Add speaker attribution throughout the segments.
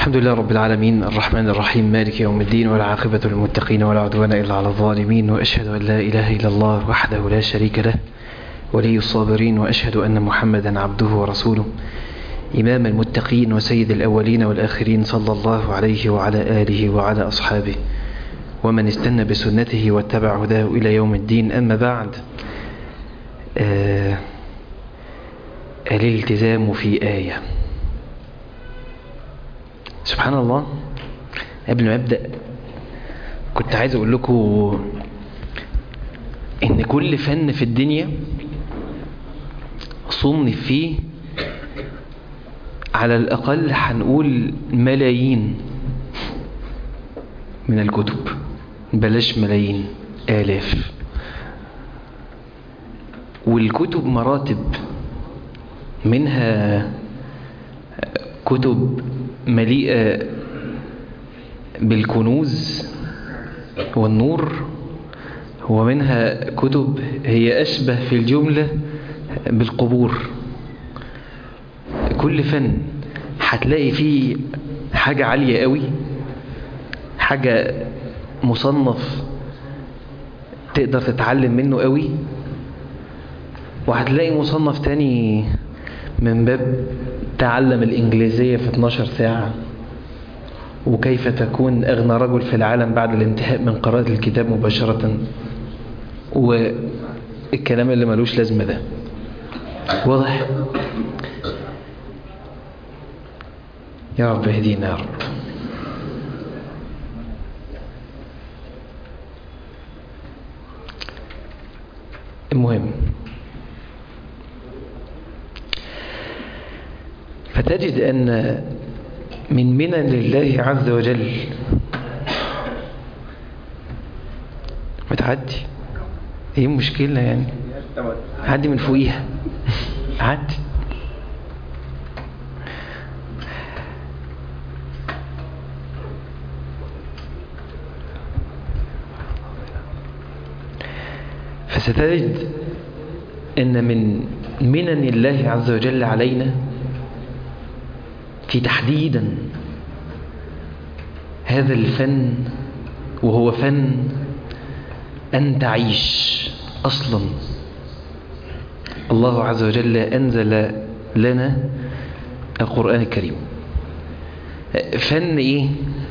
Speaker 1: الحمد لله رب العالمين الرحمن الرحيم مالك يوم الدين والعاقبة للمتقين ولا عدوان إلا على الظالمين وأشهد أن لا إله إلا الله وحده لا شريك له ولي الصابرين وأشهد أن محمدا عبده ورسوله إمام المتقين وسيد الأولين والآخرين صلى الله عليه وعلى آله وعلى أصحابه ومن استنى بسنته واتبع هداه إلى يوم الدين أما بعد آه الالتزام في آية سبحان الله قبل ما أبدأ كنت عايز أقول لكم إن كل فن في الدنيا صنف فيه على الأقل هنقول ملايين من الكتب بلاش ملايين آلاف والكتب مراتب منها كتب مليئة بالكنوز والنور ومنها كتب هي أشبه في الجملة بالقبور كل فن هتلاقي فيه حاجة عالية قوي حاجة مصنف تقدر تتعلم منه قوي وهتلاقي مصنف تاني من باب تعلم الإنجليزية في 12 ساعة وكيف تكون أغنى رجل في العالم بعد الانتهاء من قراءة الكتاب مباشرة والكلام اللي ملوش لازمة ده واضح يا رب اهدينا يا رب المهم فتجد أن من منن لله عز وجل بتعدي ايه المشكلة يعني عدي من فوقيها عدي فستجد ان من منن الله عز وجل علينا في تحديدا هذا الفن وهو فن أن تعيش أصلا الله عز وجل أنزل لنا القرآن الكريم فن إيه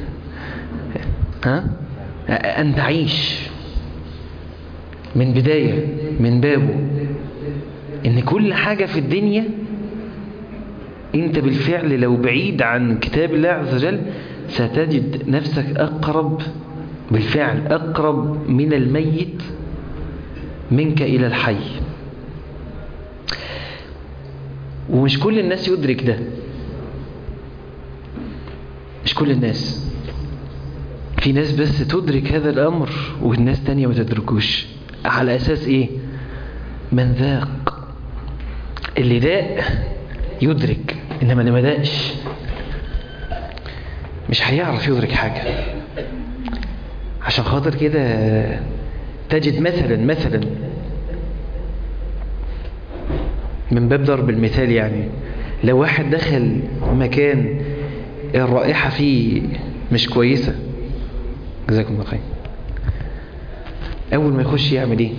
Speaker 1: ها أن تعيش من بداية من بابه إن كل حاجة في الدنيا انت بالفعل لو بعيد عن كتاب الله عز وجل ستجد نفسك أقرب بالفعل أقرب من الميت منك إلى الحي ومش كل الناس يدرك ده مش كل الناس في ناس بس تدرك هذا الأمر والناس تانية ما تدركوش على أساس إيه من ذاق اللي داق يدرك إنما اللي ما دقش مش هيعرف يدرك حاجة عشان خاطر كده تجد مثلا مثلا من باب ضرب المثال يعني لو واحد دخل مكان الرائحة فيه مش كويسة جزاكم الله خير أول ما يخش يعمل إيه؟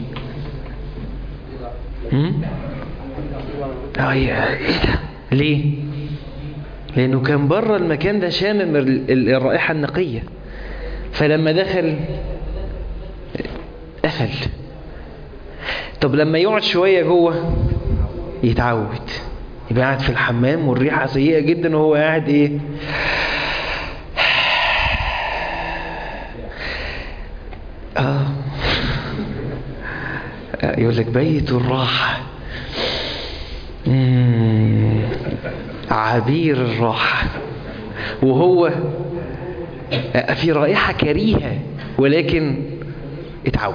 Speaker 1: اه ايه ده ليه لانه كان بره المكان ده شامم الرائحه النقيه فلما دخل قفل طب لما يقعد شويه جوه يتعود يبقى قاعد في الحمام والريحه سيئه جدا وهو قاعد ايه اه يقول لك بيت الراحه عبير الراحة وهو في رائحة كريهة ولكن اتعود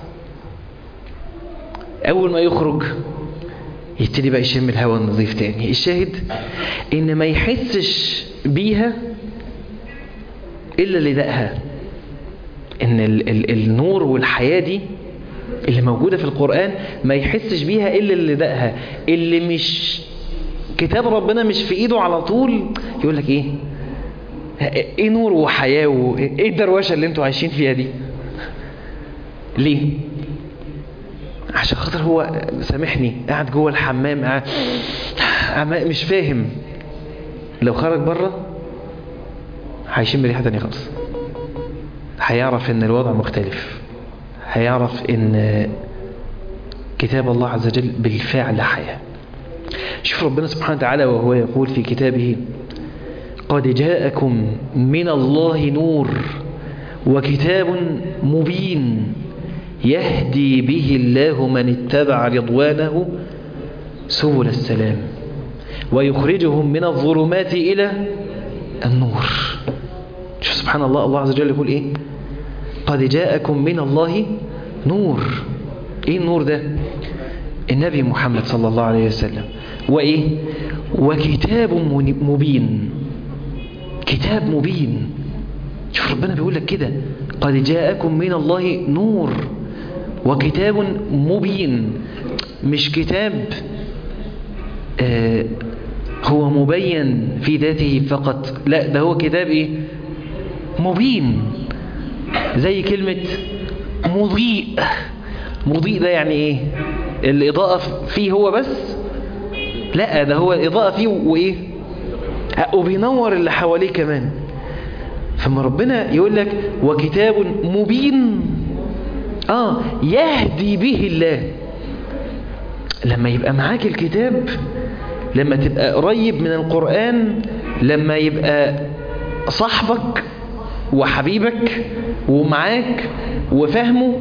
Speaker 1: أول ما يخرج يبتدي بقى يشم الهواء النظيف تاني الشاهد إن ما يحسش بيها إلا اللي دقها إن ال ال النور والحياة دي اللي موجودة في القرآن ما يحسش بيها إلا اللي دقها اللي مش كتاب ربنا مش في إيده على طول يقول لك إيه ايه نور وحياة وايه الدروشة اللي انتوا عايشين فيها دي ليه عشان خاطر هو سامحني قاعد جوه الحمام قاعد مش فاهم لو خرج بره هيشم ريحه تانية خالص هيعرف ان الوضع مختلف هيعرف ان كتاب الله عز وجل بالفعل حياة شوف ربنا سبحانه وتعالى وهو يقول في كتابه قد جاءكم من الله نور وكتاب مبين يهدي به الله من اتبع رضوانه سبل السلام ويخرجهم من الظلمات إلى النور شوف سبحان الله الله عز وجل يقول إيه قد جاءكم من الله نور إيه النور ده النبي محمد صلى الله عليه وسلم وإيه وكتاب مبين كتاب مبين شوف ربنا بيقول لك كده قد جاءكم من الله نور وكتاب مبين مش كتاب آه هو مبين في ذاته فقط لا ده هو كتاب ايه مبين زي كلمة مضيء مضيء ده يعني ايه الإضاءة فيه هو بس لا ده هو الإضاءة فيه وإيه وبينور اللي حواليه كمان فما ربنا يقول لك وكتاب مبين آه يهدي به الله لما يبقى معاك الكتاب لما تبقى قريب من القرآن لما يبقى صاحبك وحبيبك ومعاك وفهمه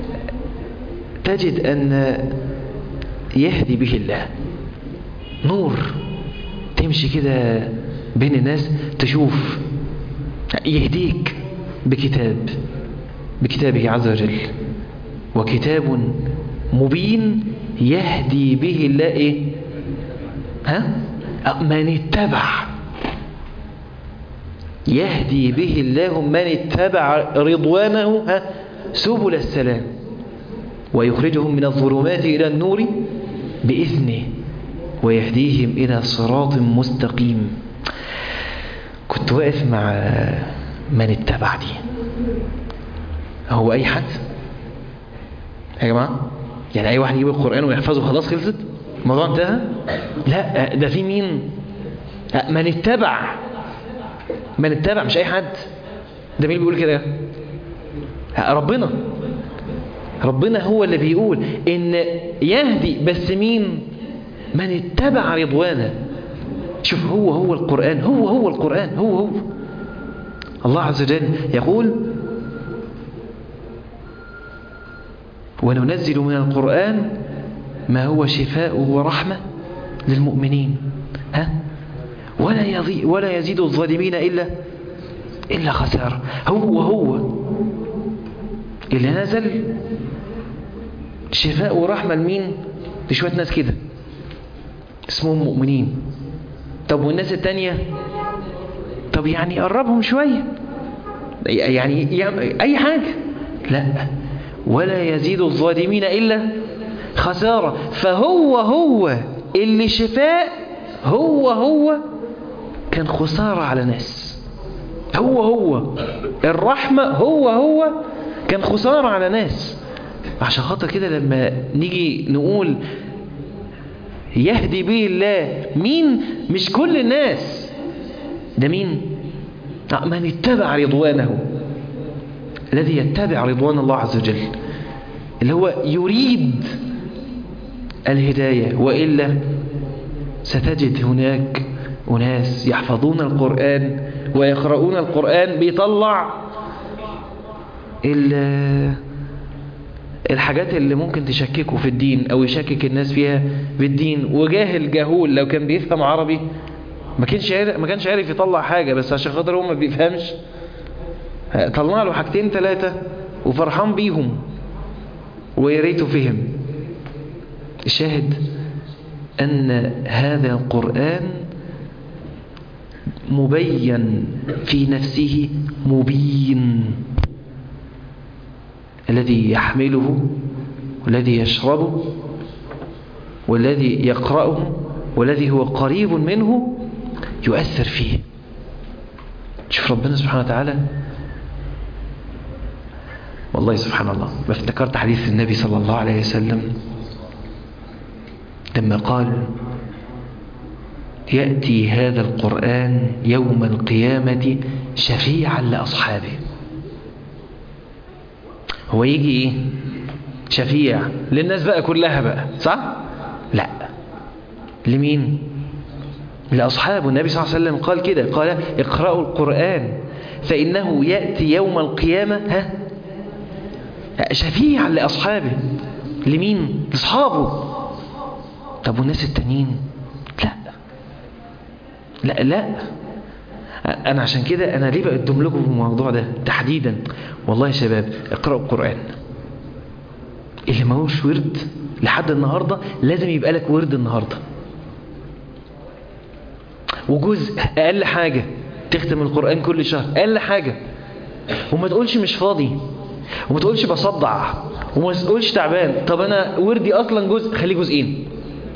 Speaker 1: تجد أن يهدي به الله نور تمشي كده بين الناس تشوف يهديك بكتاب بكتابه عز وجل وكتاب مبين يهدي به الله ايه ها من اتبع يهدي به الله من اتبع رضوانه ها سبل السلام ويخرجهم من الظلمات إلى النور بإذنه ويهديهم إلى صراط مستقيم كنت واقف مع من اتبع دي هو أي حد يا جماعة يعني أي واحد يجيب القرآن ويحفظه خلاص خلصت الموضوع انتهى لا ده في مين من اتبع من اتبع مش أي حد ده مين بيقول كده ربنا ربنا هو اللي بيقول ان يهدي بس مين من اتبع رضوانه شوف هو هو القرآن هو هو القرآن هو هو الله عز وجل يقول وننزل من القرآن ما هو شفاء ورحمة للمؤمنين ها ولا يضيء ولا يزيد الظالمين إلا إلا خسارة هو هو اللي نزل شفاء ورحمة لمين لشوية ناس كده اسمهم مؤمنين طب والناس التانية طب يعني قربهم شوية يعني أي حاجة لا ولا يزيد الظالمين إلا خسارة فهو هو اللي شفاء هو هو كان خسارة على ناس هو هو الرحمة هو هو كان خسارة على ناس عشان خاطر كده لما نيجي نقول يهدي به الله مين مش كل الناس ده مين من اتبع رضوانه الذي يتبع رضوان الله عز وجل اللي هو يريد الهداية وإلا ستجد هناك أناس يحفظون القرآن ويقرؤون القرآن بيطلع الحاجات اللي ممكن تشككه في الدين أو يشكك الناس فيها في الدين وجاهل جهول لو كان بيفهم عربي ما كانش عارف ما كانش عارف يطلع حاجة بس عشان خاطر هو ما بيفهمش طلع له حاجتين ثلاثة وفرحان بيهم ويا ريته فهم الشاهد أن هذا القرآن مبين في نفسه مبين الذي يحمله والذي يشربه والذي يقرأه والذي هو قريب منه يؤثر فيه شوف ربنا سبحانه وتعالى والله سبحان الله ما افتكرت حديث النبي صلى الله عليه وسلم لما قال يأتي هذا القرآن يوم القيامة شفيعا لأصحابه هو يجي ايه شفيع للناس بقى كلها بقى صح لا لمين لأصحابه النبي صلى الله عليه وسلم قال كده قال اقرأوا القرآن فإنه يأتي يوم القيامة ها شفيعا لأصحابه لمين لأصحابه طب والناس التانيين لا لا لا أنا عشان كده أنا ليه بقدم لكم في الموضوع ده تحديدا والله يا شباب اقرأوا القرآن اللي ماهوش ورد لحد النهاردة لازم يبقى لك ورد النهاردة وجزء أقل حاجة تختم القرآن كل شهر أقل حاجة وما تقولش مش فاضي وما تقولش بصدع وما تقولش تعبان طب أنا وردي أصلا جزء خليه جزئين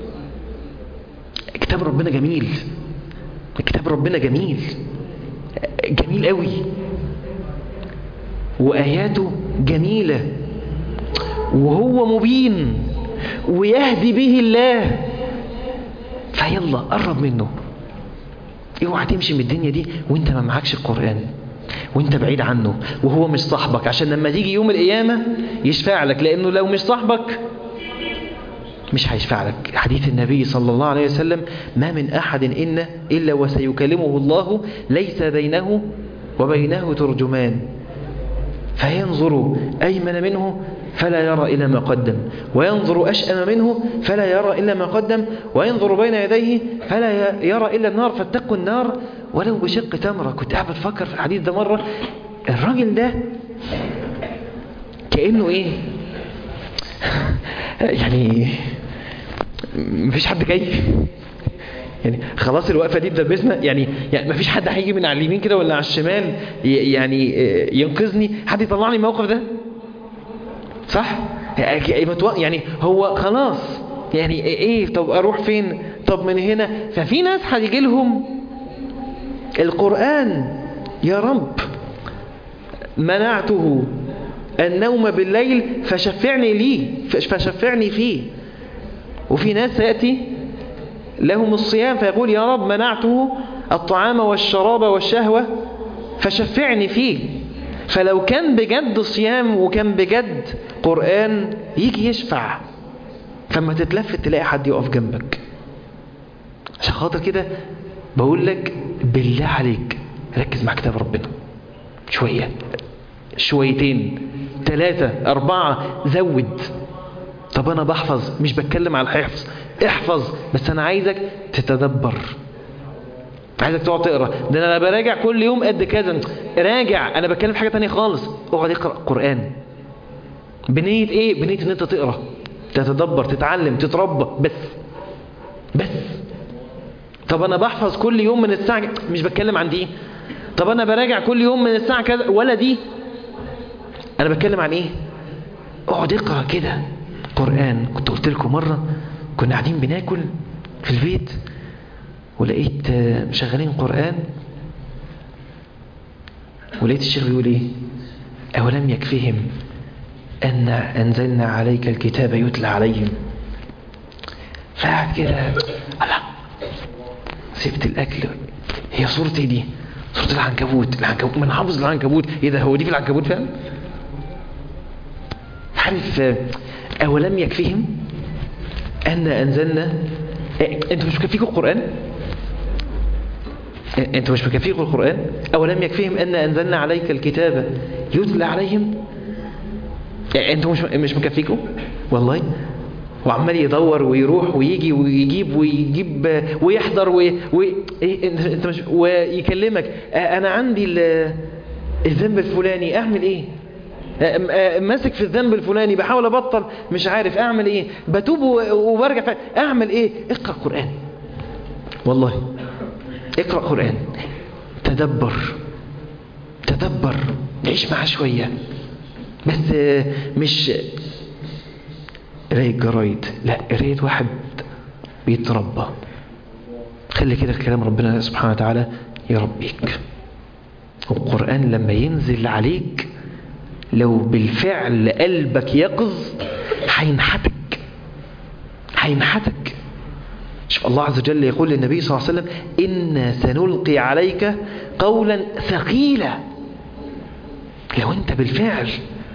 Speaker 1: كتاب ربنا جميل كتاب ربنا جميل جميل قوي وآياته جميلة وهو مبين ويهدي به الله فيلا قرب منه اوعى تمشي من الدنيا دي وانت ما معكش القرآن وانت بعيد عنه وهو مش صاحبك عشان لما تيجي يوم القيامة يشفع لك لانه لو مش صاحبك مش هيشفع لك حديث النبي صلى الله عليه وسلم ما من أحد إن إلا وسيكلمه الله ليس بينه وبينه ترجمان فينظر أيمن منه فلا يرى إلا ما قدم وينظر أشأم منه فلا يرى إلا ما قدم وينظر بين يديه فلا يرى إلا النار فاتقوا النار ولو بشق تمرة كنت قاعد بتفكر في الحديث ده مرة الراجل ده كأنه إيه يعني مفيش حد جاي يعني خلاص الوقفة دي تدبسنا يعني يعني مفيش حد هيجي من على اليمين كده ولا على الشمال يعني ينقذني حد يطلعني من الموقف ده صح يعني هو خلاص يعني ايه طب اروح فين طب من هنا ففي ناس هيجي لهم القرآن يا رب منعته النوم بالليل فشفعني لي فشفعني فيه وفي ناس سيأتي لهم الصيام فيقول يا رب منعته الطعام والشراب والشهوة فشفعني فيه فلو كان بجد صيام وكان بجد قرآن يجي يشفع فما تتلفت تلاقي حد يقف جنبك عشان خاطر كده بقول لك بالله عليك ركز مع كتاب ربنا شوية شويتين ثلاثة أربعة زود طب أنا بحفظ مش بتكلم على الحفظ احفظ بس أنا عايزك تتدبر عايزك تقعد تقرا ده انا براجع كل يوم قد كذا راجع انا بتكلم في حاجه تانية خالص اقعد اقرا قران بنيه ايه بنيه ان انت تقرا تتدبر تتعلم تتربى بس بس طب انا بحفظ كل يوم من الساعه مش بتكلم عن دي طب انا براجع كل يوم من الساعه كذا ولا دي انا بتكلم عن ايه اقعد اقرا كده قران كنت قلت لكم مره كنا قاعدين بناكل في البيت ولقيت مشغلين قرآن ولقيت الشيخ بيقول ايه أولم يكفهم أن أنزلنا عليك الكتاب يتلى عليهم فقعد كده الله سبت الأكل هي صورتي دي صورة العنكبوت العنكبوت من حافظ العنكبوت ايه ده هو دي في العنكبوت فعلا عارف أولم يكفهم أن أنزلنا انتوا مش مكفيكم القرآن انتوا مش مكفيكم القرآن أولم يكفيهم أن أنزلنا عليك الكتاب يتلى عليهم انتوا مش مش مكفيكم والله وعمال يدور ويروح ويجي ويجيب ويجيب ويحضر وي... وي... انت مش ويكلمك انا عندي الذنب الفلاني اعمل ايه ماسك في الذنب الفلاني بحاول ابطل مش عارف اعمل ايه بتوب وبرجع اعمل ايه اقرا قران والله اقرا قران تدبر تدبر عيش معاه شويه بس مش قرايه جرايد لا قرايه واحد بيتربى خلي كده كلام ربنا سبحانه وتعالى يربيك القرآن لما ينزل عليك لو بالفعل قلبك يقظ هينحتك هينحتك شوف الله عز وجل يقول للنبي صلى الله عليه وسلم إنا سنلقي عليك قولا ثقيلا لو انت بالفعل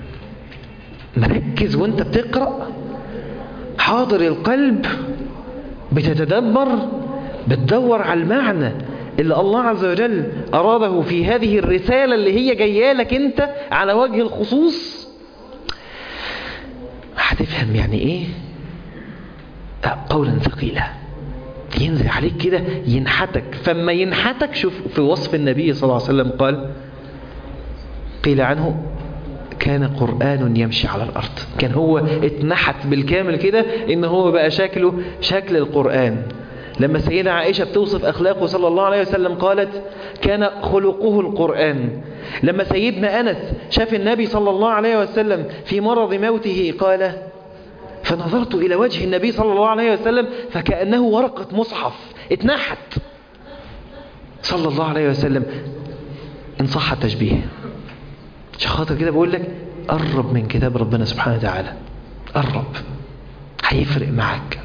Speaker 1: مركز وانت بتقرأ حاضر القلب بتتدبر بتدور على المعنى اللي الله عز وجل أراده في هذه الرسالة اللي هي جايه لك انت على وجه الخصوص هتفهم يعني ايه قولا ثقيلا ينزل عليك كده ينحتك فما ينحتك شوف في وصف النبي صلى الله عليه وسلم قال قيل عنه كان قرآن يمشي على الأرض كان هو اتنحت بالكامل كده إن هو بقى شكله شكل القرآن لما سيدة عائشة بتوصف أخلاقه صلى الله عليه وسلم قالت كان خلقه القرآن لما سيدنا أنس شاف النبي صلى الله عليه وسلم في مرض موته قال فنظرت إلى وجه النبي صلى الله عليه وسلم فكأنه ورقة مصحف اتنحت صلى الله عليه وسلم إن صح التشبيه عشان خاطر كده بقول لك قرب من كتاب ربنا سبحانه وتعالى قرب هيفرق معاك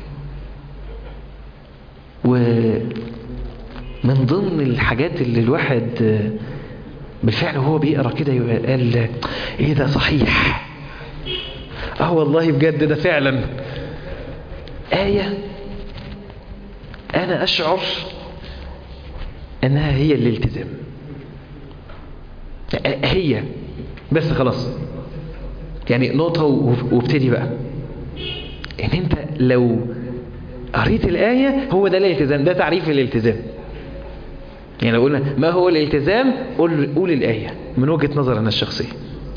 Speaker 1: ومن ضمن الحاجات اللي الواحد بالفعل وهو بيقرا كده قال ايه ده صحيح اه والله بجد ده فعلا آية أنا أشعر أنها هي الالتزام هي بس خلاص يعني نقطة وابتدي بقى ان انت لو قريت الآية هو ده الالتزام ده تعريف الالتزام يعني لو قلنا ما هو الالتزام قول, قول الآية من وجهة نظر أنا الشخصية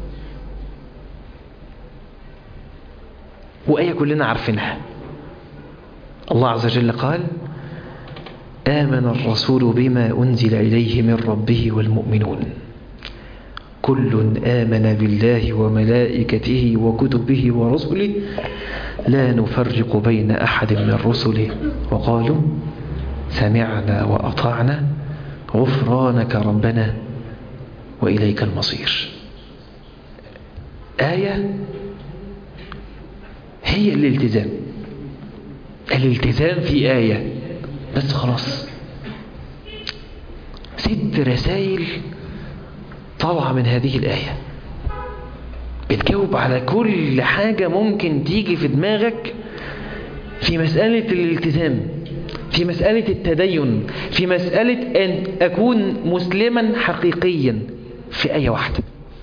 Speaker 1: وآية كلنا عارفينها الله عز وجل قال آمن الرسول بما أنزل إليه من ربه والمؤمنون كل آمن بالله وملائكته وكتبه ورسله لا نفرق بين أحد من رسله وقالوا سمعنا وأطعنا غفرانك ربنا وإليك المصير آية هي الالتزام الالتزام في آية بس خلاص ست رسائل طالعة من هذه الآية بتجاوب على كل حاجة ممكن تيجي في دماغك في مسألة الالتزام في مسألة التدين في مسألة أن أكون مسلما حقيقيا في آية واحدة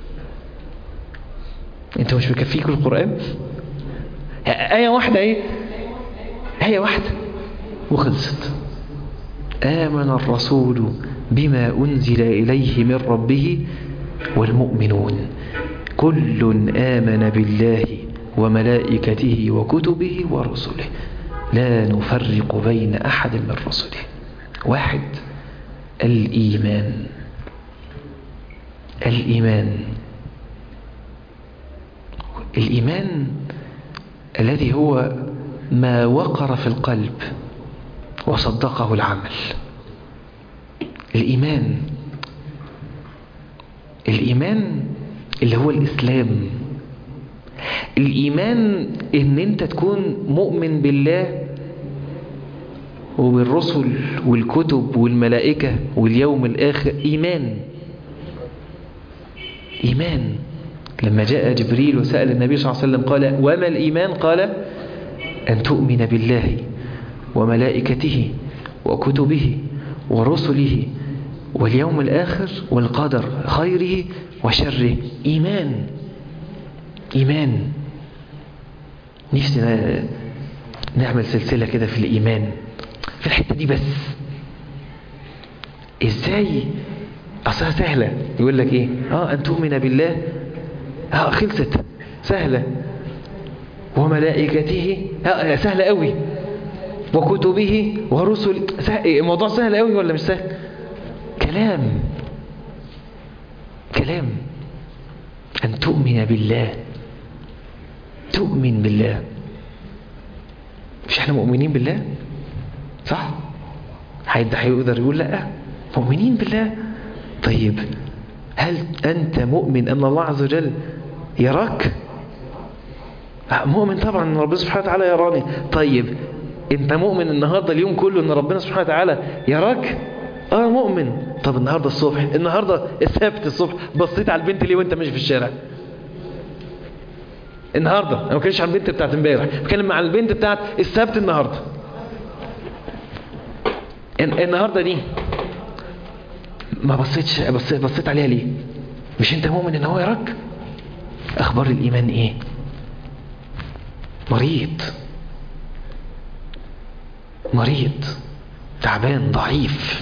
Speaker 1: انت مش مكفيك القرآن آية واحدة ايه آية واحدة وخلصت آمن الرسول بما أنزل إليه من ربه والمؤمنون كل آمن بالله وملائكته وكتبه ورسله لا نفرق بين أحد من رسله واحد الإيمان الإيمان الإيمان الذي هو ما وقر في القلب وصدقه العمل الإيمان الإيمان اللي هو الإسلام الإيمان إن أنت تكون مؤمن بالله وبالرسل والكتب والملائكة واليوم الآخر إيمان إيمان لما جاء جبريل وسأل النبي صلى الله عليه وسلم قال وما الإيمان قال أن تؤمن بالله وملائكته وكتبه ورسله واليوم الآخر والقدر خيره وشره إيمان إيمان نفسي نعمل سلسلة كده في الإيمان في الحتة دي بس إزاي أصلها سهلة يقول لك إيه آه أن تؤمن بالله آه خلصت سهلة وملائكته آه سهلة قوي وكتبه ورسل سهل. الموضوع سهل قوي ولا مش سهل كلام كلام أن تؤمن بالله تؤمن بالله مش احنا مؤمنين بالله صح حد هيقدر يقول لا مؤمنين بالله طيب هل أنت مؤمن أن الله عز وجل يراك مؤمن طبعا أن ربنا سبحانه وتعالى يراني طيب أنت مؤمن النهاردة اليوم كله أن ربنا سبحانه وتعالى يراك اه مؤمن طب النهاردة الصبح النهاردة السبت الصبح بصيت على البنت ليه وانت ماشي في الشارع النهاردة انا ما كانش على البنت بتاعت امبارح بتكلم عن البنت بتاعت السبت النهاردة النهاردة دي ما بصيتش بصيت, بصيت عليها ليه مش انت مؤمن ان هو يراك اخبار الايمان ايه مريض مريض تعبان ضعيف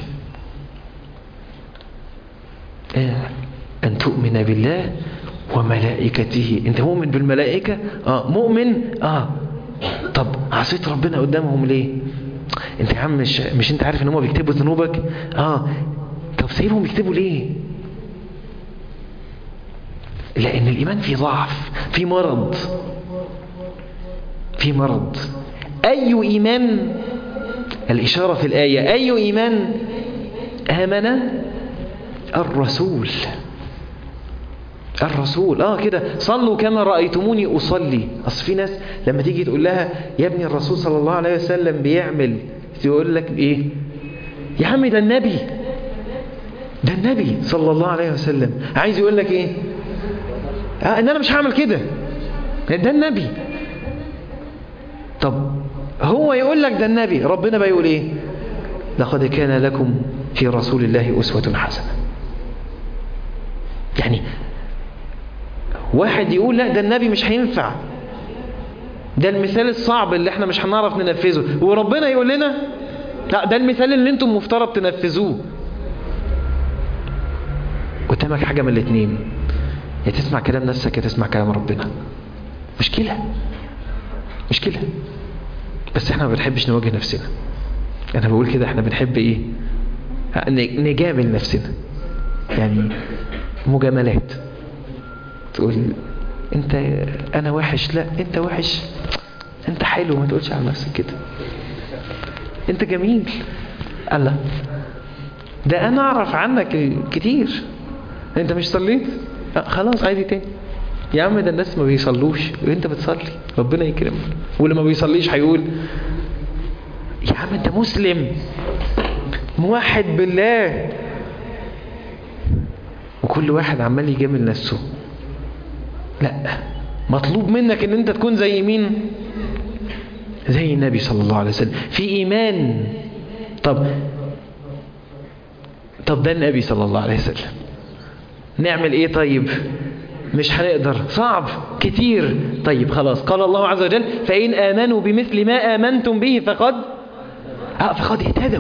Speaker 1: أن تؤمن بالله وملائكته أنت مؤمن بالملائكة آه مؤمن آه طب عصيت ربنا قدامهم ليه أنت يا عم مش, مش أنت عارف أن هم بيكتبوا ذنوبك آه طب سيبهم يكتبوا ليه لأن الإيمان فيه ضعف في مرض في مرض أي إيمان الإشارة في الآية أي إيمان آمن الرسول الرسول اه كده صلوا كما رأيتموني أصلي أصل في ناس لما تيجي تقول لها يا ابني الرسول صلى الله عليه وسلم بيعمل تقول لك ايه يا عم ده النبي ده النبي صلى الله عليه وسلم عايز يقول لك ايه آه ان انا مش هعمل كده ده النبي طب هو يقول لك ده النبي ربنا بقى يقول ايه لقد كان لكم في رسول الله أسوة حسنة يعني واحد يقول لا ده النبي مش هينفع ده المثال الصعب اللي احنا مش هنعرف ننفذه وربنا يقول لنا لا ده المثال اللي انتم مفترض تنفذوه قدامك حاجة من الاتنين يا تسمع كلام نفسك يا تسمع كلام ربنا مشكلة مشكلة بس احنا ما بنحبش نواجه نفسنا انا بقول كده احنا بنحب ايه نجامل نفسنا يعني مجاملات تقول انت انا وحش لا انت وحش انت حلو ما تقولش على نفسك كده انت جميل الله ده انا اعرف عنك كتير انت مش صليت خلاص عادي تاني يا عم ده الناس ما بيصلوش وانت بتصلي ربنا يكرمك واللي ما بيصليش هيقول يا عم انت مسلم موحد بالله وكل واحد عمال يجامل نفسه لا مطلوب منك ان انت تكون زي مين زي النبي صلى الله عليه وسلم في ايمان طب طب ده النبي صلى الله عليه وسلم نعمل ايه طيب مش هنقدر صعب كتير طيب خلاص قال الله عز وجل فإن آمنوا بمثل ما آمنتم به فقد آه فقد اهتدوا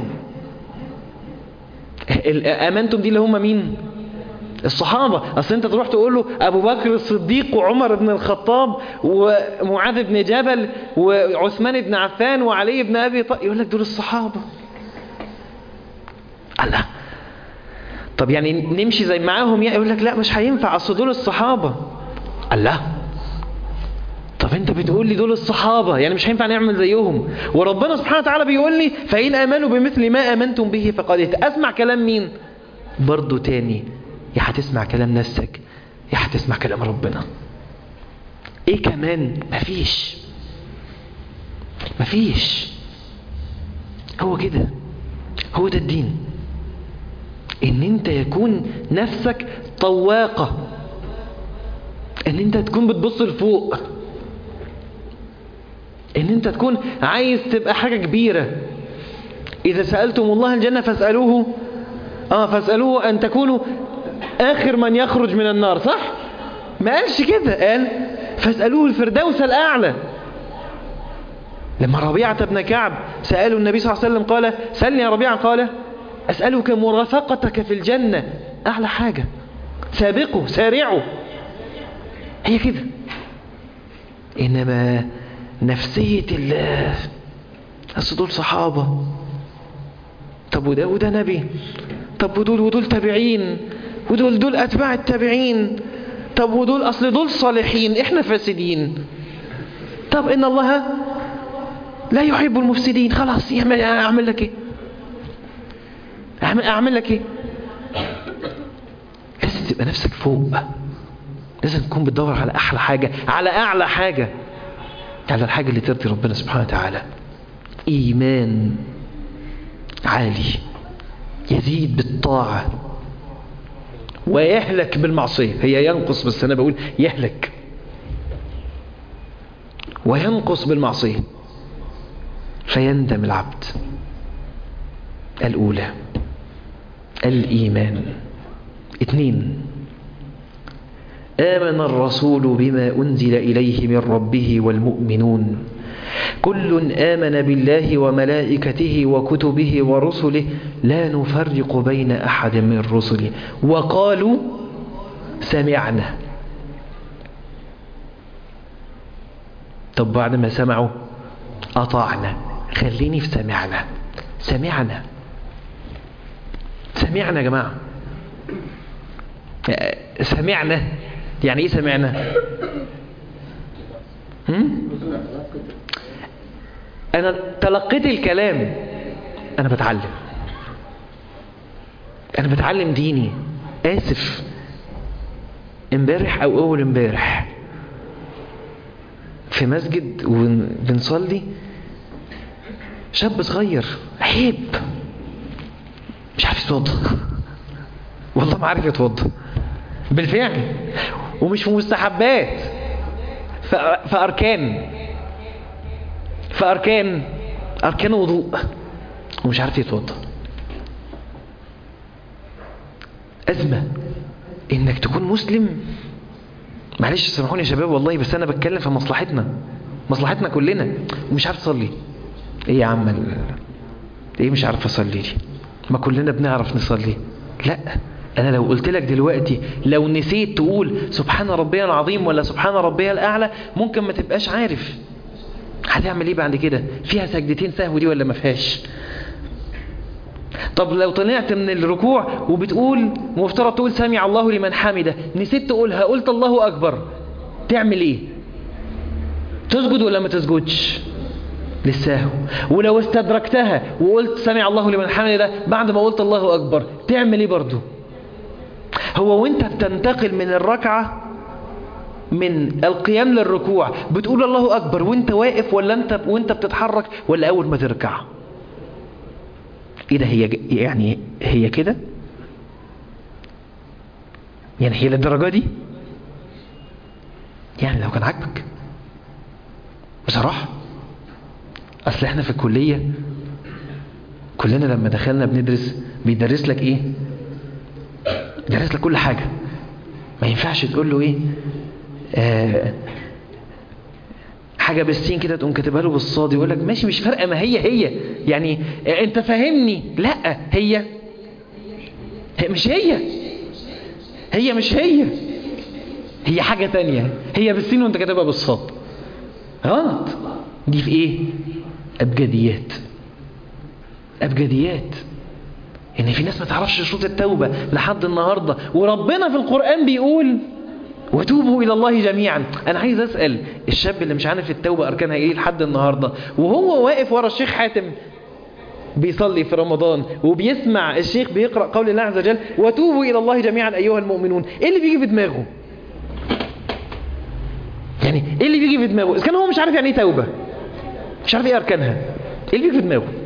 Speaker 1: آمنتم دي اللي هم مين الصحابة أصل أنت تروح تقول له أبو بكر الصديق وعمر بن الخطاب ومعاذ بن جبل وعثمان بن عفان وعلي بن أبي طالب يقول لك دول الصحابة الله طب يعني نمشي زي معاهم يقول لك لا مش هينفع أصل دول الصحابة الله طب انت بتقول لي دول الصحابة يعني مش هينفع نعمل زيهم وربنا سبحانه وتعالى بيقول لي فإن آمنوا بمثل ما آمنتم به فقد أسمع كلام مين برضو تاني يا هتسمع كلام نفسك يا هتسمع كلام ربنا ايه كمان مفيش مفيش هو كده هو ده الدين ان انت يكون نفسك طواقة ان انت تكون بتبص لفوق ان انت تكون عايز تبقى حاجة كبيرة اذا سألتم الله الجنة فاسألوه اه فاسألوه ان تكونوا اخر من يخرج من النار صح ما قالش كده قال فاسألوه الفردوس الاعلى لما ربيعة بن كعب سألوا النبي صلى الله عليه وسلم قال سألني يا ربيعة قال أسألك مرافقتك في الجنة أعلى حاجة سابقوا سارعوا هي كده إنما نفسية الله أصل دول صحابة طب وده وده نبي طب ودول ودول تابعين ودول دول أتباع التابعين طب ودول أصل دول صالحين إحنا فاسدين طب إن الله لا يحب المفسدين خلاص أعمل لك إيه أعمل, أعمل لك إيه تبقى نفسك فوق لازم تكون بتدور على احلى حاجة على اعلى حاجة على الحاجة اللي ترضي ربنا سبحانه وتعالى ايمان عالي يزيد بالطاعة ويهلك بالمعصية هي ينقص بس انا بقول يهلك وينقص بالمعصية فيندم العبد الأولى الإيمان اثنين آمن الرسول بما أنزل إليه من ربه والمؤمنون كل آمن بالله وملائكته وكتبه ورسله لا نفرق بين أحد من رسله وقالوا سمعنا طب بعد ما سمعوا أطعنا خليني في سمعنا سمعنا سمعنا يا جماعة سمعنا يعني ايه سمعنا هم؟ انا تلقيت الكلام انا بتعلم انا بتعلم ديني اسف امبارح او اول امبارح في مسجد وبنصلي شاب صغير عيب مش عارف يتوضى والله ما عارف يتوضى بالفعل ومش في مستحبات في أركان في أركان أركان وضوء ومش عارف يتوضى أزمة إنك تكون مسلم معلش سامحوني يا شباب والله بس أنا بتكلم في مصلحتنا مصلحتنا كلنا ومش عارف تصلي إيه يا عم إيه مش عارف أصلي دي ما كلنا بنعرف نصلي لا أنا لو قلت لك دلوقتي لو نسيت تقول سبحان ربي العظيم ولا سبحان ربي الأعلى ممكن ما تبقاش عارف هتعمل ايه بعد كده فيها سجدتين سهو دي ولا ما فيهاش طب لو طلعت من الركوع وبتقول مفترض تقول سمع الله لمن حمده نسيت تقولها قلت الله أكبر تعمل ايه تسجد ولا ما تسجدش للسهو ولو استدركتها وقلت سمع الله لمن حمده بعد ما قلت الله أكبر تعمل ايه برضو هو وانت بتنتقل من الركعة من القيام للركوع بتقول الله أكبر وانت واقف ولا انت وانت بتتحرك ولا أول ما تركع ايه ده هي يعني هي كده يعني هي للدرجة دي يعني لو كان عاجبك بصراحة أصل احنا في الكلية كلنا لما دخلنا بندرس بيدرس لك ايه بيدرس لك كل حاجة ما ينفعش تقول له ايه آه حاجة بالسين كده تقوم كاتبها له بالصاد يقول لك ماشي مش فارقة ما هي هي يعني آه انت فاهمني لا هي هي مش هي هي مش هي هي حاجة تانية هي بالسين وانت كاتبها بالصاد غلط دي في ايه ابجديات ابجديات ان في ناس ما تعرفش شروط التوبة لحد النهاردة وربنا في القرآن بيقول وتوبوا إلى الله جميعا أنا عايز أسأل الشاب اللي مش عارف التوبة أركانها إيه لحد النهاردة وهو واقف ورا الشيخ حاتم بيصلي في رمضان وبيسمع الشيخ بيقرأ قول الله عز وجل وتوبوا إلى الله جميعا أيها المؤمنون إيه اللي بيجي في دماغه يعني إيه اللي بيجي في دماغه إذا كان هو مش عارف يعني إيه توبة مش عارف إيه أركانها إيه اللي بيجي في دماغه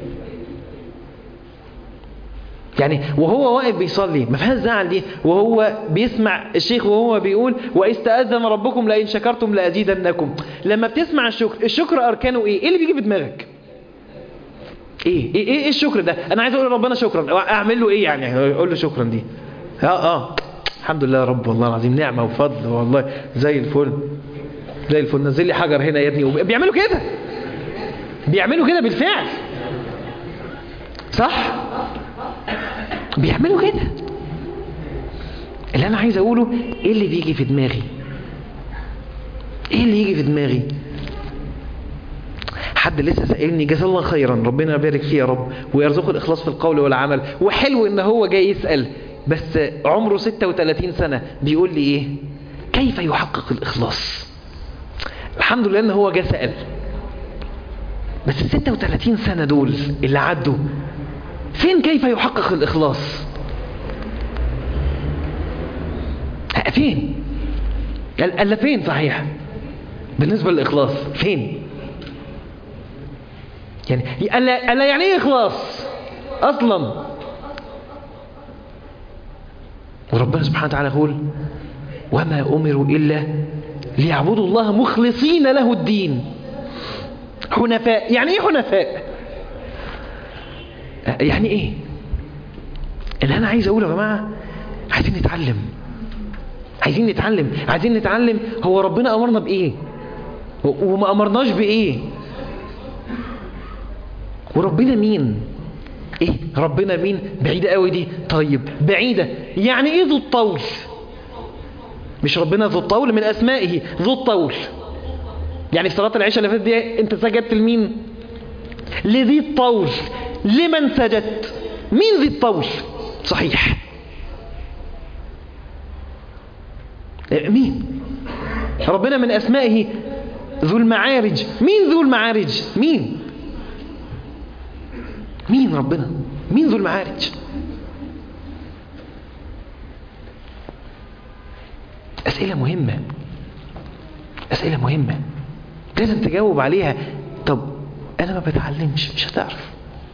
Speaker 1: يعني وهو واقف بيصلي ما فيهاش زعل دي وهو بيسمع الشيخ وهو بيقول واستأذن ربكم لئن شكرتم لأزيدنكم لما بتسمع الشكر الشكر أركانه إيه إيه اللي بيجي في دماغك إيه إيه إيه الشكر ده أنا عايز أقول لربنا شكرا أعمل له إيه يعني أقول له شكرا دي آه آه الحمد لله يا رب والله العظيم نعمة وفضل والله زي الفل زي الفل نزل لي حجر هنا يا ابني بيعملوا كده بيعملوا كده بالفعل صح بيعملوا كده اللي انا عايز اقوله ايه اللي بيجي في دماغي ايه اللي يجي في دماغي حد لسه سائلني جزاه الله خيرا ربنا يبارك فيه يا رب ويرزقه الاخلاص في القول والعمل وحلو ان هو جاي يسال بس عمره 36 سنه بيقول لي ايه كيف يحقق الاخلاص الحمد لله ان هو جه سال بس ال 36 سنه دول اللي عدوا فين كيف يحقق الإخلاص فين قال فين صحيح بالنسبة للإخلاص فين يعني قال يعني ايه إخلاص أصلا وربنا سبحانه وتعالى يقول وما أمروا إلا ليعبدوا الله مخلصين له الدين حنفاء يعني ايه حنفاء يعني ايه اللي انا عايز اقوله يا جماعه عايزين نتعلم عايزين نتعلم عايزين نتعلم هو ربنا امرنا بايه وما امرناش بايه وربنا مين ايه ربنا مين بعيدة قوي دي طيب بعيدة يعني ايه ذو الطول مش ربنا ذو الطول من اسمائه ذو الطول يعني في صلاة العشاء اللي فاتت دي انت سجدت لمين لذي الطول لمن سجدت مين ذي الطول صحيح مين ربنا من اسمائه ذو المعارج مين ذو المعارج مين مين ربنا مين ذو المعارج أسئلة مهمة أسئلة مهمة لازم تجاوب عليها طب أنا ما بتعلمش مش هتعرف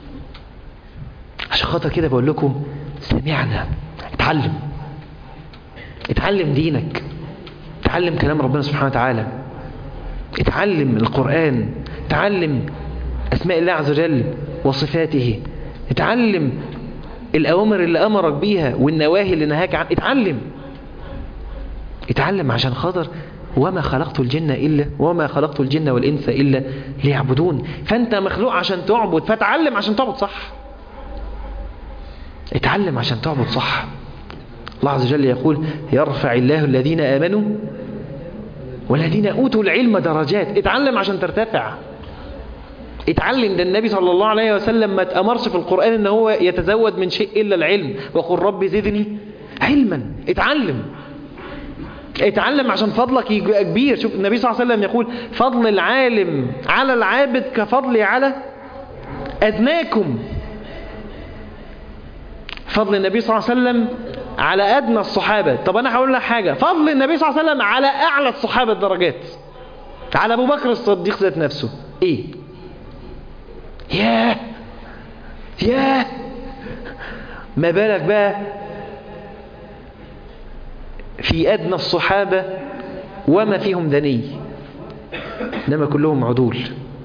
Speaker 1: عشان خاطر كده بقول لكم سمعنا اتعلم اتعلم دينك اتعلم كلام ربنا سبحانه وتعالى اتعلم القرآن اتعلم أسماء الله عز وجل وصفاته اتعلم الأوامر اللي أمرك بيها والنواهي اللي نهاك عن اتعلم اتعلم عشان خاطر وما خلقت الجن إلا وما خلقت الجن والإنس إلا ليعبدون فأنت مخلوق عشان تعبد فتعلم عشان تعبد صح اتعلم عشان تعبد صح الله عز وجل يقول يرفع الله الذين آمنوا والذين أوتوا العلم درجات اتعلم عشان ترتفع اتعلم ده النبي صلى الله عليه وسلم ما تأمرش في القرآن ان هو يتزود من شيء إلا العلم وقل رب زدني علما اتعلم اتعلم عشان فضلك يبقى كبير شوف النبي صلى الله عليه وسلم يقول فضل العالم على العابد كفضلي على أدناكم فضل النبي صلى الله عليه وسلم على أدنى الصحابة طب أنا هقول لك حاجة فضل النبي صلى الله عليه وسلم على أعلى الصحابة الدرجات على أبو بكر الصديق ذات نفسه إيه ياه ياه ما بالك بقى في أدنى الصحابة وما فيهم دني إنما كلهم عدول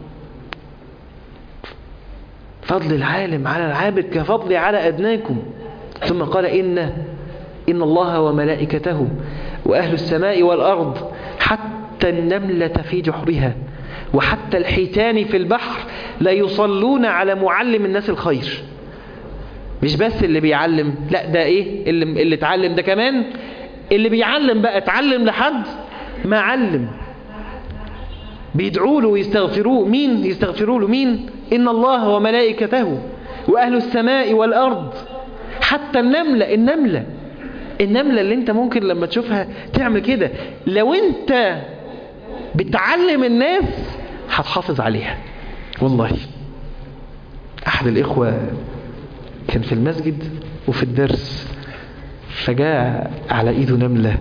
Speaker 1: فضل العالم على العابد كفضل على أدناكم ثم قال إن إن الله وملائكته وأهل السماء والأرض حتى النملة في جحرها وحتى الحيتان في البحر لا يصلون على معلم الناس الخير مش بس اللي بيعلم لا ده ايه اللي, اللي اتعلم ده كمان اللي بيعلم بقى اتعلم لحد ما علم بيدعوا له ويستغفروه مين يستغفروا له مين إن الله وملائكته وأهل السماء والأرض حتى النملة النملة النملة اللي انت ممكن لما تشوفها تعمل كده لو انت بتعلم الناس هتحافظ عليها والله أحد الإخوة كان في المسجد وفي الدرس فجاء على إيده نملة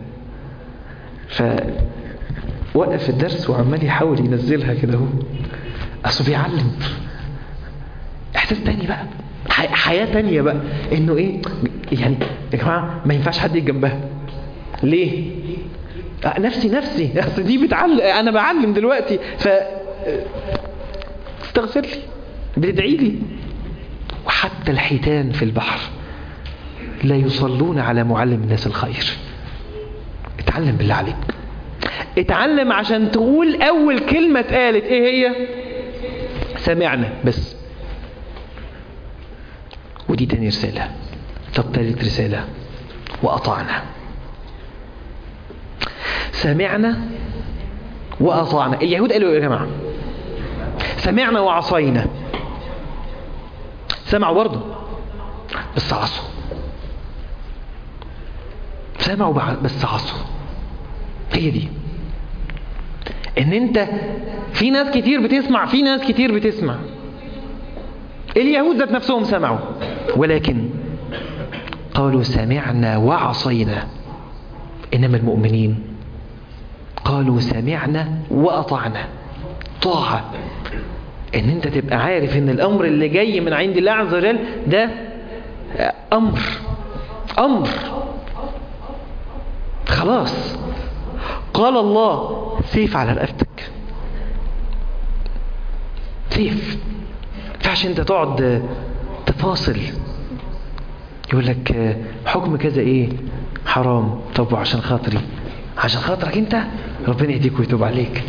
Speaker 1: فوقف الدرس وعمال يحاول ينزلها كده هو أصله بيعلم إحساس تاني بقى حياة تانية بقى إنه إيه يعني يا جماعة ما ينفعش حد يجي جنبها ليه؟ نفسي نفسي أصل دي بتعلم أنا بعلم دلوقتي ف استغفر لي بتدعي لي وحتى الحيتان في البحر لا يصلون على معلم الناس الخير اتعلم بالله عليك اتعلم عشان تقول اول كلمة اتقالت ايه هي سمعنا بس ودي تاني رسالة طب تالت رسالة وأطعنا سمعنا وأطعنا اليهود قالوا يا جماعة سمعنا وعصينا سمعوا برضه بس عصوا سمعوا بس عصوا هي دي ان انت في ناس كتير بتسمع في ناس كتير بتسمع اليهود ذات نفسهم سمعوا ولكن قالوا سمعنا وعصينا إنما المؤمنين قالوا سمعنا وأطعنا طاعة ان انت تبقى عارف ان الامر اللي جاي من عند الله عز وجل ده امر امر خلاص قال الله سيف على رقبتك سيف ينفعش انت تقعد تفاصل يقول لك حكم كذا ايه حرام طب وعشان خاطري عشان خاطرك انت ربنا يهديك ويتوب عليك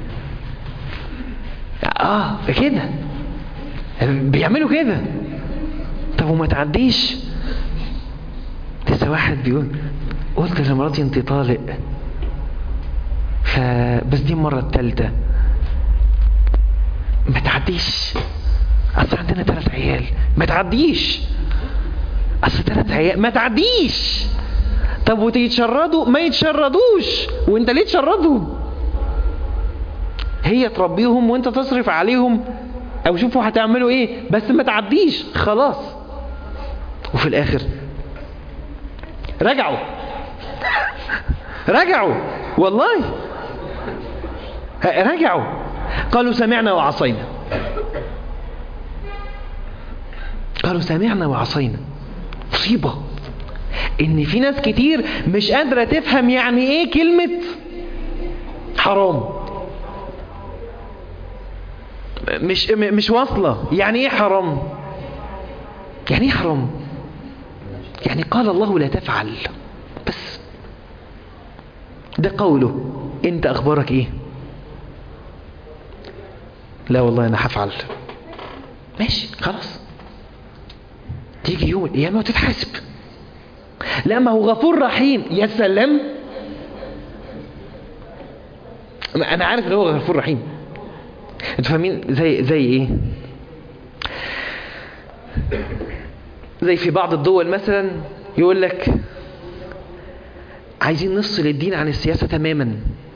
Speaker 1: اه كده بيعملوا كده طب وما تعديش لسه واحد بيقول قلت لمراتي انت طالق فبس دي المرة التالتة ما تعديش اصل عندنا ثلاث عيال ما تعديش اصل ثلاث عيال ما تعديش طب وتيتشردوا ما يتشردوش وانت ليه تشردوا هي تربيهم وانت تصرف عليهم او شوفوا هتعملوا ايه بس ما تعديش خلاص وفي الاخر رجعوا رجعوا والله رجعوا قالوا سمعنا وعصينا قالوا سمعنا وعصينا مصيبة ان في ناس كتير مش قادرة تفهم يعني ايه كلمة حرام مش مش واصلة يعني ايه حرام يعني ايه حرام يعني قال الله لا تفعل بس ده قوله انت اخبارك ايه لا والله انا هفعل ماشي خلاص تيجي يوم القيامة وتتحاسب لا ما هو غفور رحيم يا سلام انا عارف ان هو غفور رحيم انتوا فاهمين زي زي ايه زي في بعض الدول مثلا يقول لك عايزين نفصل الدين عن السياسة تماما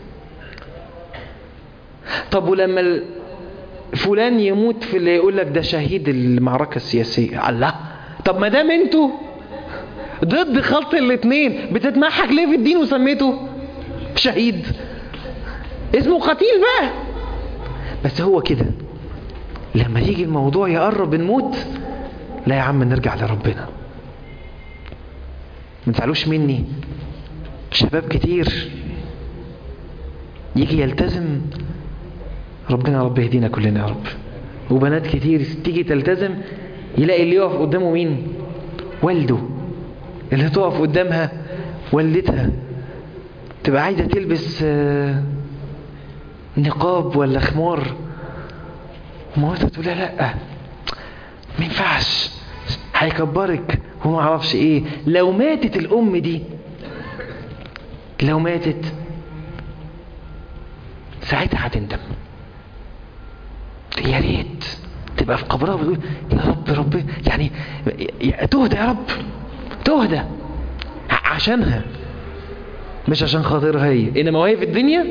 Speaker 1: طب ولما فلان يموت في اللي يقول لك ده شهيد المعركة السياسية الله طب ما دام انتوا ضد خلط الاثنين بتتمحك ليه في الدين وسميته شهيد اسمه قتيل بقى بس هو كده لما يجي الموضوع يقرب نموت لا يا عم نرجع لربنا ما تزعلوش مني شباب كتير يجي يلتزم ربنا رب يهدينا كلنا يا رب وبنات كتير تيجي تلتزم يلاقي اللي يقف قدامه مين والده اللي تقف قدامها والدتها تبقى عايزة تلبس نقاب ولا خمار ومامتها تقول لها لا ما ينفعش هيكبرك وما اعرفش ايه لو ماتت الام دي لو ماتت ساعتها هتندم يا ريت تبقى في قبرها بتقول يا رب رب يعني تهدى يا رب تهدى عشانها مش عشان خاطرها هي انما وهي في الدنيا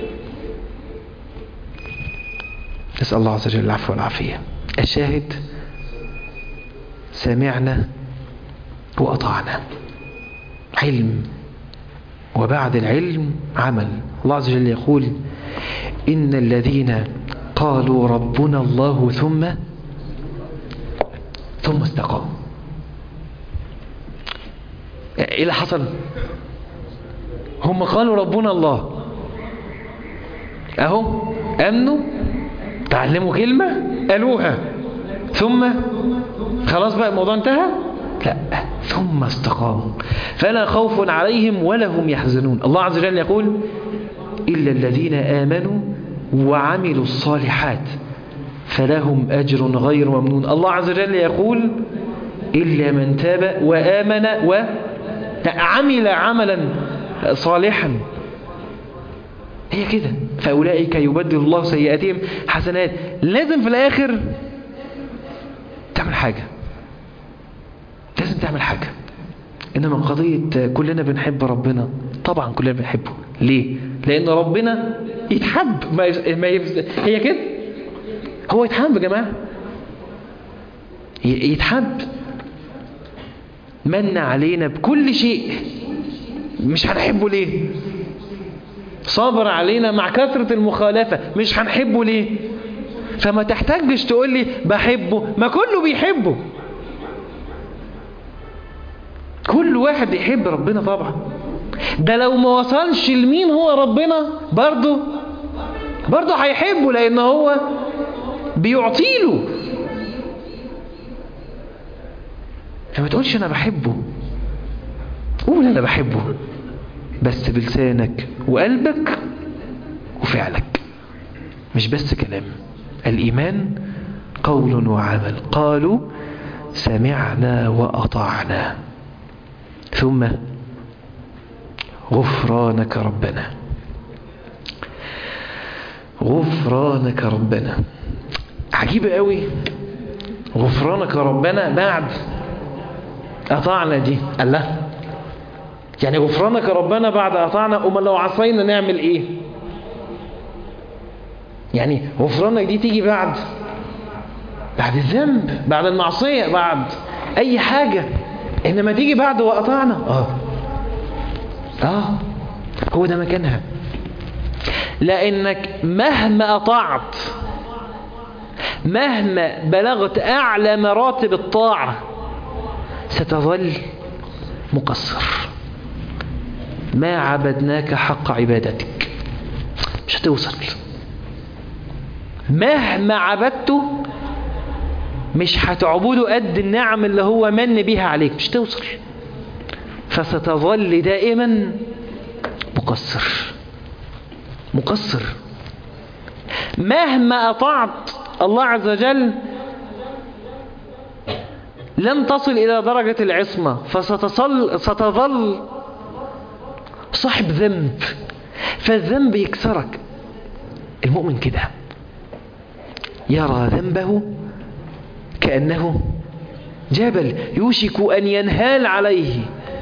Speaker 1: نسأل الله عز وجل العفو والعافية الشاهد سمعنا وأطعنا علم وبعد العلم عمل الله عز وجل يقول إن الذين قالوا ربنا الله ثم ثم استقاموا ايه اللي حصل هم قالوا ربنا الله اهو امنوا تعلموا كلمة قالوها ثم خلاص بقى الموضوع انتهى لا ثم استقاموا فلا خوف عليهم ولا هم يحزنون الله عز وجل يقول إلا الذين آمنوا وعملوا الصالحات فلهم أجر غير ممنون الله عز وجل يقول إلا من تاب وآمن وعمل عملا صالحا هي كده فأولئك يبدل الله سيئاتهم حسنات لازم في الآخر تعمل حاجة لازم تعمل حاجة إنما قضية كلنا بنحب ربنا طبعا كلنا بنحبه ليه؟ لأن ربنا يتحب ما يف... ما يف... هي كده هو يتحب يا جماعة يتحب من علينا بكل شيء مش هنحبه ليه صابر علينا مع كثرة المخالفة مش هنحبه ليه فما تحتاجش تقول لي بحبه ما كله بيحبه كل واحد بيحب ربنا طبعا ده لو ما وصلش لمين هو ربنا برضه برضه هيحبه لان هو بيعطيله فما تقولش انا بحبه قول انا بحبه بس بلسانك وقلبك وفعلك مش بس كلام الإيمان قول وعمل قالوا سمعنا وأطعنا ثم غفرانك ربنا غفرانك ربنا عجيب قوي غفرانك ربنا بعد أطعنا دي الله يعني غفرانك ربنا بعد أطعنا أما لو عصينا نعمل إيه يعني غفرانك دي تيجي بعد بعد الذنب بعد المعصية بعد أي حاجة إنما تيجي بعد وأطعنا آه آه هو ده مكانها لأنك مهما أطعت مهما بلغت أعلى مراتب الطاعة ستظل مقصر ما عبدناك حق عبادتك مش هتوصل مهما عبدته مش هتعبده قد النعم اللي هو من بيها عليك مش توصل فستظل دائما مقصر مقصر مهما أطعت الله عز وجل لن تصل إلى درجة العصمة فستصل ستظل صاحب ذنب فالذنب يكسرك المؤمن كده يرى ذنبه كأنه جبل يوشك أن ينهال عليه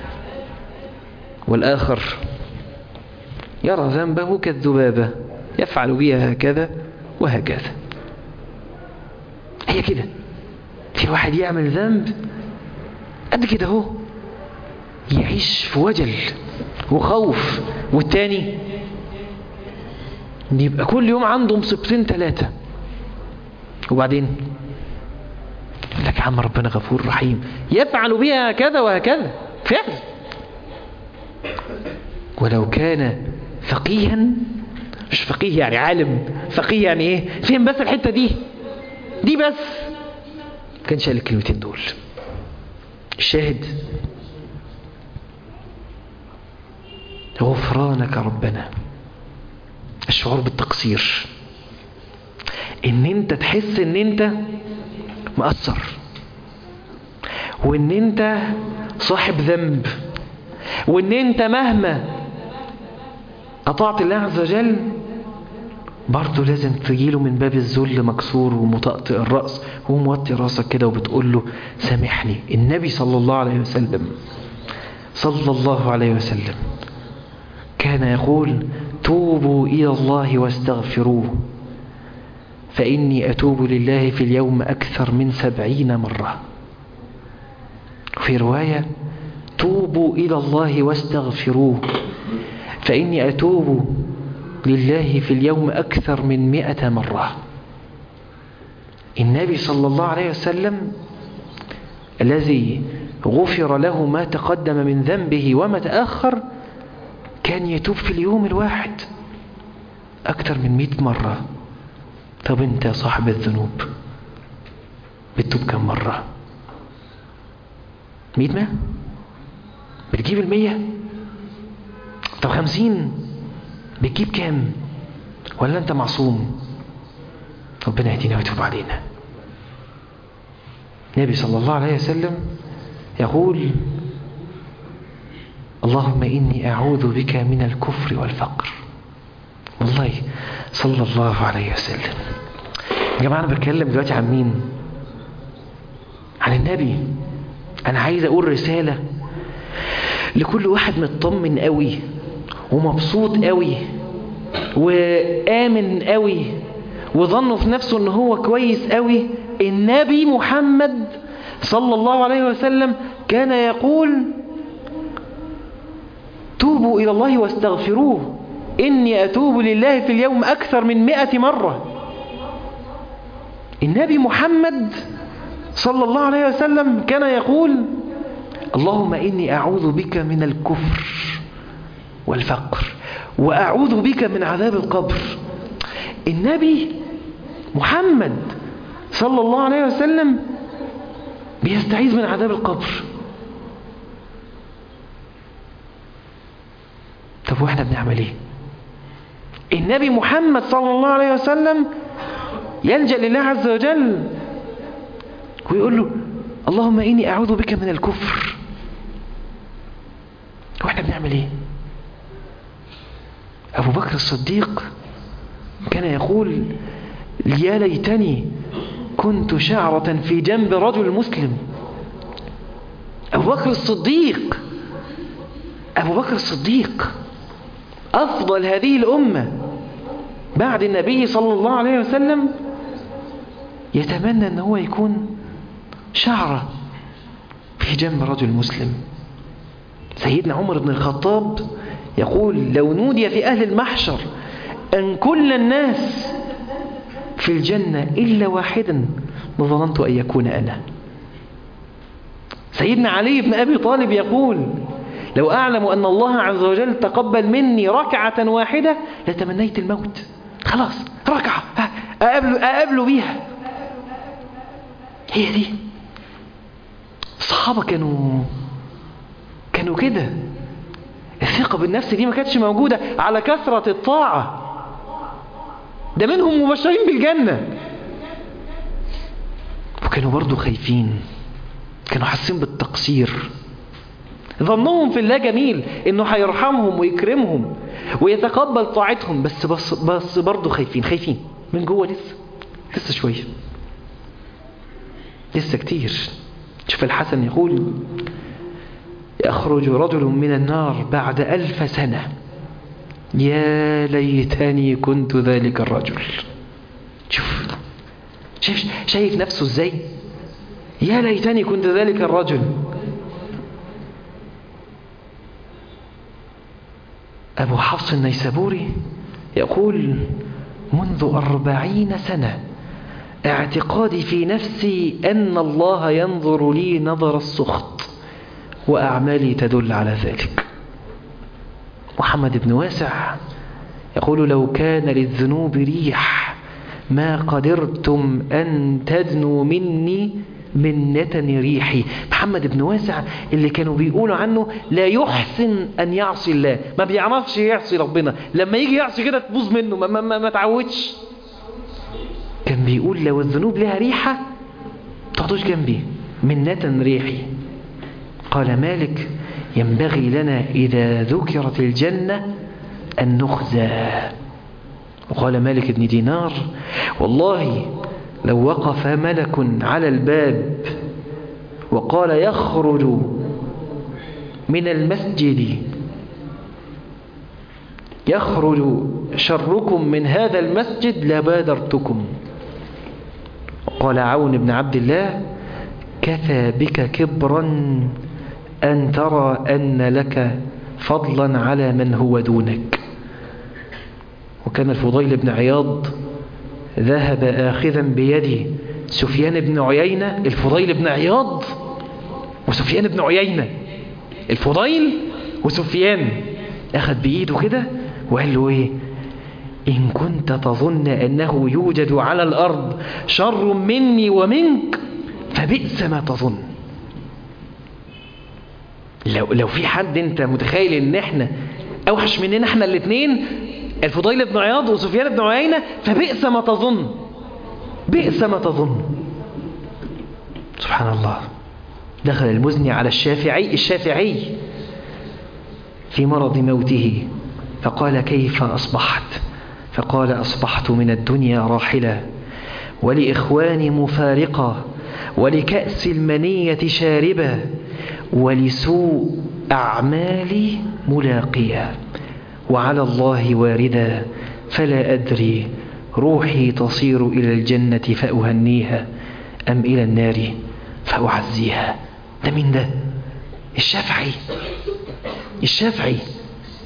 Speaker 1: والآخر يرى ذنبه كالذبابة يفعل بها هكذا وهكذا هي كده في واحد يعمل ذنب قد كده هو يعيش في وجل وخوف والتاني يبقى كل يوم عنده مصيبتين ثلاثة وبعدين لك يا عم ربنا غفور رحيم يفعل بها هكذا وهكذا فعل ولو كان فقيها مش فقيه يعني عالم فقيه يعني ايه فهم بس الحتة دي دي بس كان شايل الكلمتين دول الشاهد غفرانك ربنا الشعور بالتقصير ان انت تحس ان انت مقصر وان انت صاحب ذنب وان انت مهما اطعت الله عز وجل برضه لازم تجيله من باب الذل مكسور ومطأطئ الرأس وموطي راسك كده وبتقول له سامحني النبي صلى الله عليه وسلم صلى الله عليه وسلم كان يقول توبوا إلى الله واستغفروه فإني أتوب لله في اليوم أكثر من سبعين مرة في رواية توبوا إلى الله واستغفروه فإني أتوب لله في اليوم أكثر من مئة مرة النبي صلى الله عليه وسلم الذي غفر له ما تقدم من ذنبه وما تأخر كان يتوب في اليوم الواحد أكثر من مئة مرة طب انت يا صاحب الذنوب بتتوب كم مرة مئة ما بتجيب المية طب خمسين بتجيب كام ولا انت معصوم ربنا يهدينا ويتوب علينا النبي صلى الله عليه وسلم يقول اللهم إني أعوذ بك من الكفر والفقر والله صلى الله عليه وسلم يا جماعة أنا بتكلم دلوقتي عن مين عن النبي أنا عايز أقول رسالة لكل واحد مطمن قوي ومبسوط قوي وآمن قوي وظنه في نفسه ان هو كويس قوي النبي محمد صلى الله عليه وسلم كان يقول توبوا وتوبوا إلى الله واستغفروه إني أتوب لله في اليوم أكثر من مئة مرة النبي محمد صلى الله عليه وسلم كان يقول اللهم إني أعوذ بك من الكفر والفقر وأعوذ بك من عذاب القبر النبي محمد صلى الله عليه وسلم بيستعيذ من عذاب القبر طب واحنا بنعمل ايه النبي محمد صلى الله عليه وسلم يلجأ لله عز وجل ويقول له اللهم إني أعوذ بك من الكفر واحنا بنعمل ايه أبو بكر الصديق كان يقول يا ليتني كنت شعرة في جنب رجل مسلم أبو بكر الصديق أبو بكر الصديق أفضل هذه الأمة بعد النبي صلى الله عليه وسلم يتمنى أن هو يكون شعرة في جنب رجل مسلم سيدنا عمر بن الخطاب يقول لو نودي في أهل المحشر أن كل الناس في الجنة إلا واحدا لظننت أن يكون أنا سيدنا علي بن أبي طالب يقول لو أعلم أن الله عز وجل تقبل مني ركعة واحدة لتمنيت الموت خلاص ركعة أقابله, أقابله بيها هي دي الصحابة كانوا كانوا كده الثقة بالنفس دي ما كانتش موجودة على كثرة الطاعة ده منهم مبشرين بالجنة وكانوا برضو خايفين كانوا حاسين بالتقصير ظنهم في الله جميل انه هيرحمهم ويكرمهم ويتقبل طاعتهم بس بس بس برضه خايفين خايفين من جوه لسه لسه شويه لسه كتير شوف الحسن يقول يخرج رجل من النار بعد ألف سنة يا ليتني كنت ذلك الرجل شوف شايف, شايف نفسه ازاي يا ليتني كنت ذلك الرجل أبو حفص النيسابوري يقول منذ أربعين سنة اعتقادي في نفسي أن الله ينظر لي نظر السخط وأعمالي تدل على ذلك محمد بن واسع يقول لو كان للذنوب ريح ما قدرتم أن تدنوا مني من نتن ريحي محمد بن واسع اللي كانوا بيقولوا عنه لا يحسن أن يعصي الله ما بيعرفش يعصي ربنا لما يجي يعصي كده تبوظ منه ما, ما, ما, ما تعودش كان بيقول لو الذنوب لها ريحة تقعدوش جنبي من نتن ريحي قال مالك ينبغي لنا إذا ذكرت الجنة أن نخزى وقال مالك بن دينار والله لو وقف ملك على الباب وقال يخرج من المسجد يخرج شركم من هذا المسجد لبادرتكم قال عون بن عبد الله كفى بك كبرا أن ترى أن لك فضلا على من هو دونك وكان الفضيل بن عياض ذهب آخذا بيد سفيان بن عيينة الفضيل بن عياض وسفيان بن عيينة الفضيل وسفيان أخذ بإيده كده وقال له إيه إن كنت تظن أنه يوجد على الأرض شر مني ومنك فبئس ما تظن لو, لو في حد انت متخيل ان احنا اوحش مننا احنا الاثنين الفضيل بن عياض وسفيان بن عيينة فبئس ما تظن بئس ما تظن سبحان الله دخل المزني على الشافعي الشافعي في مرض موته فقال كيف أصبحت فقال أصبحت من الدنيا راحلة ولإخواني مفارقة ولكأس المنية شاربة ولسوء أعمالي ملاقية وعلى الله واردا فلا أدري روحي تصير إلى الجنة فأهنيها أم إلى النار فأعزيها ده من ده الشافعي الشافعي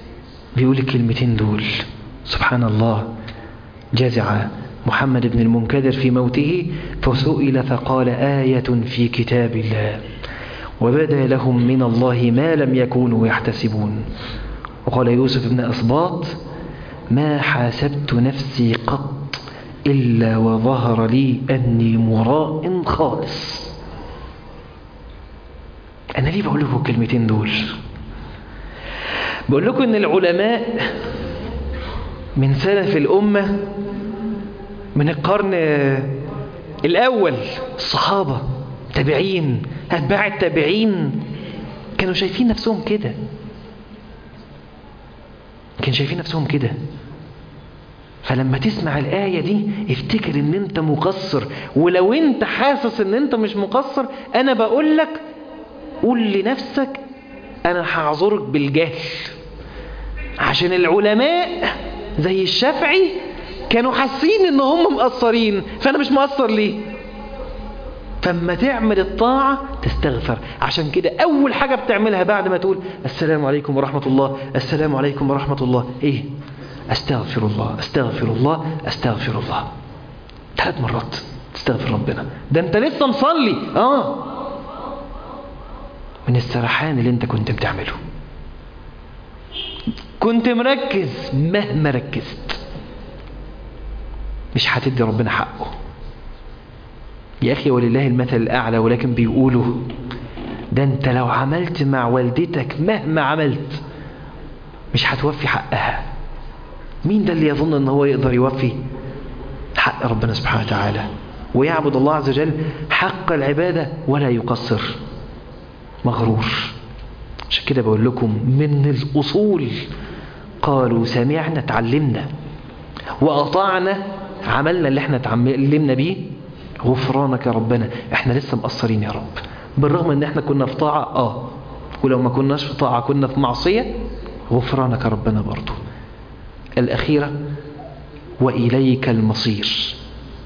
Speaker 1: بيقول الكلمتين دول سبحان الله جزع محمد بن المنكدر في موته فسئل فقال آية في كتاب الله وبدا لهم من الله ما لم يكونوا يحتسبون وقال يوسف بن أسباط ما حاسبت نفسي قط إلا وظهر لي أني مراء خالص أنا ليه بقول لكم الكلمتين دول بقول لكم أن العلماء من سلف الأمة من القرن الأول الصحابة تابعين أتباع التابعين كانوا شايفين نفسهم كده كانوا شايفين نفسهم كده فلما تسمع الآية دي افتكر ان انت مقصر ولو انت حاسس ان انت مش مقصر انا بقول لك قول لنفسك انا هعذرك بالجهل عشان العلماء زي الشافعي كانوا حاسين ان هم مقصرين فانا مش مقصر ليه فما تعمل الطاعة تستغفر عشان كده أول حاجة بتعملها بعد ما تقول السلام عليكم ورحمة الله السلام عليكم ورحمة الله إيه أستغفر الله أستغفر الله أستغفر الله ثلاث مرات تستغفر ربنا ده أنت لسه مصلي آه من السرحان اللي أنت كنت بتعمله كنت مركز مهما ركزت مش هتدي ربنا حقه يا أخي ولله المثل الأعلى ولكن بيقولوا ده أنت لو عملت مع والدتك مهما عملت مش هتوفي حقها مين ده اللي يظن أنه هو يقدر يوفي حق ربنا سبحانه وتعالى ويعبد الله عز وجل حق العبادة ولا يقصر مغرور عشان كده بقول لكم من الأصول قالوا سمعنا تعلمنا وأطعنا عملنا اللي احنا تعلمنا بيه غفرانك يا ربنا احنا لسه مقصرين يا رب بالرغم ان احنا كنا في طاعة اه ولو ما كناش في طاعة كنا في معصية غفرانك يا ربنا برضو الأخيرة وإليك المصير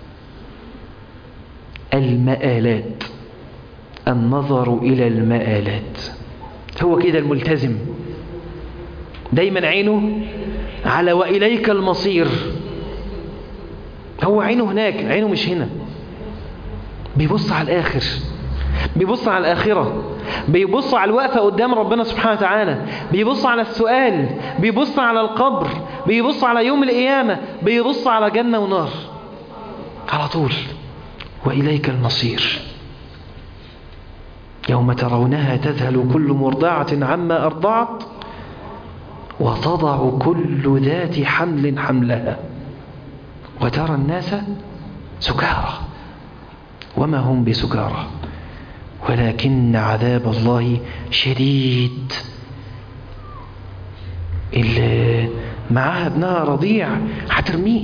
Speaker 1: المآلات النظر إلى المآلات هو كده الملتزم دايما عينه على وإليك المصير هو عينه هناك عينه مش هنا بيبص على الآخر بيبص على الآخرة بيبص على الوقفة قدام ربنا سبحانه وتعالى بيبص على السؤال بيبص على القبر بيبص على يوم القيامة بيبص على جنة ونار على طول وإليك المصير يوم ترونها تذهل كل مرضعة عما أرضعت وتضع كل ذات حمل حملها وترى الناس سكارى وما هم بسكارى ولكن عذاب الله شديد اللي معاها ابنها رضيع هترميه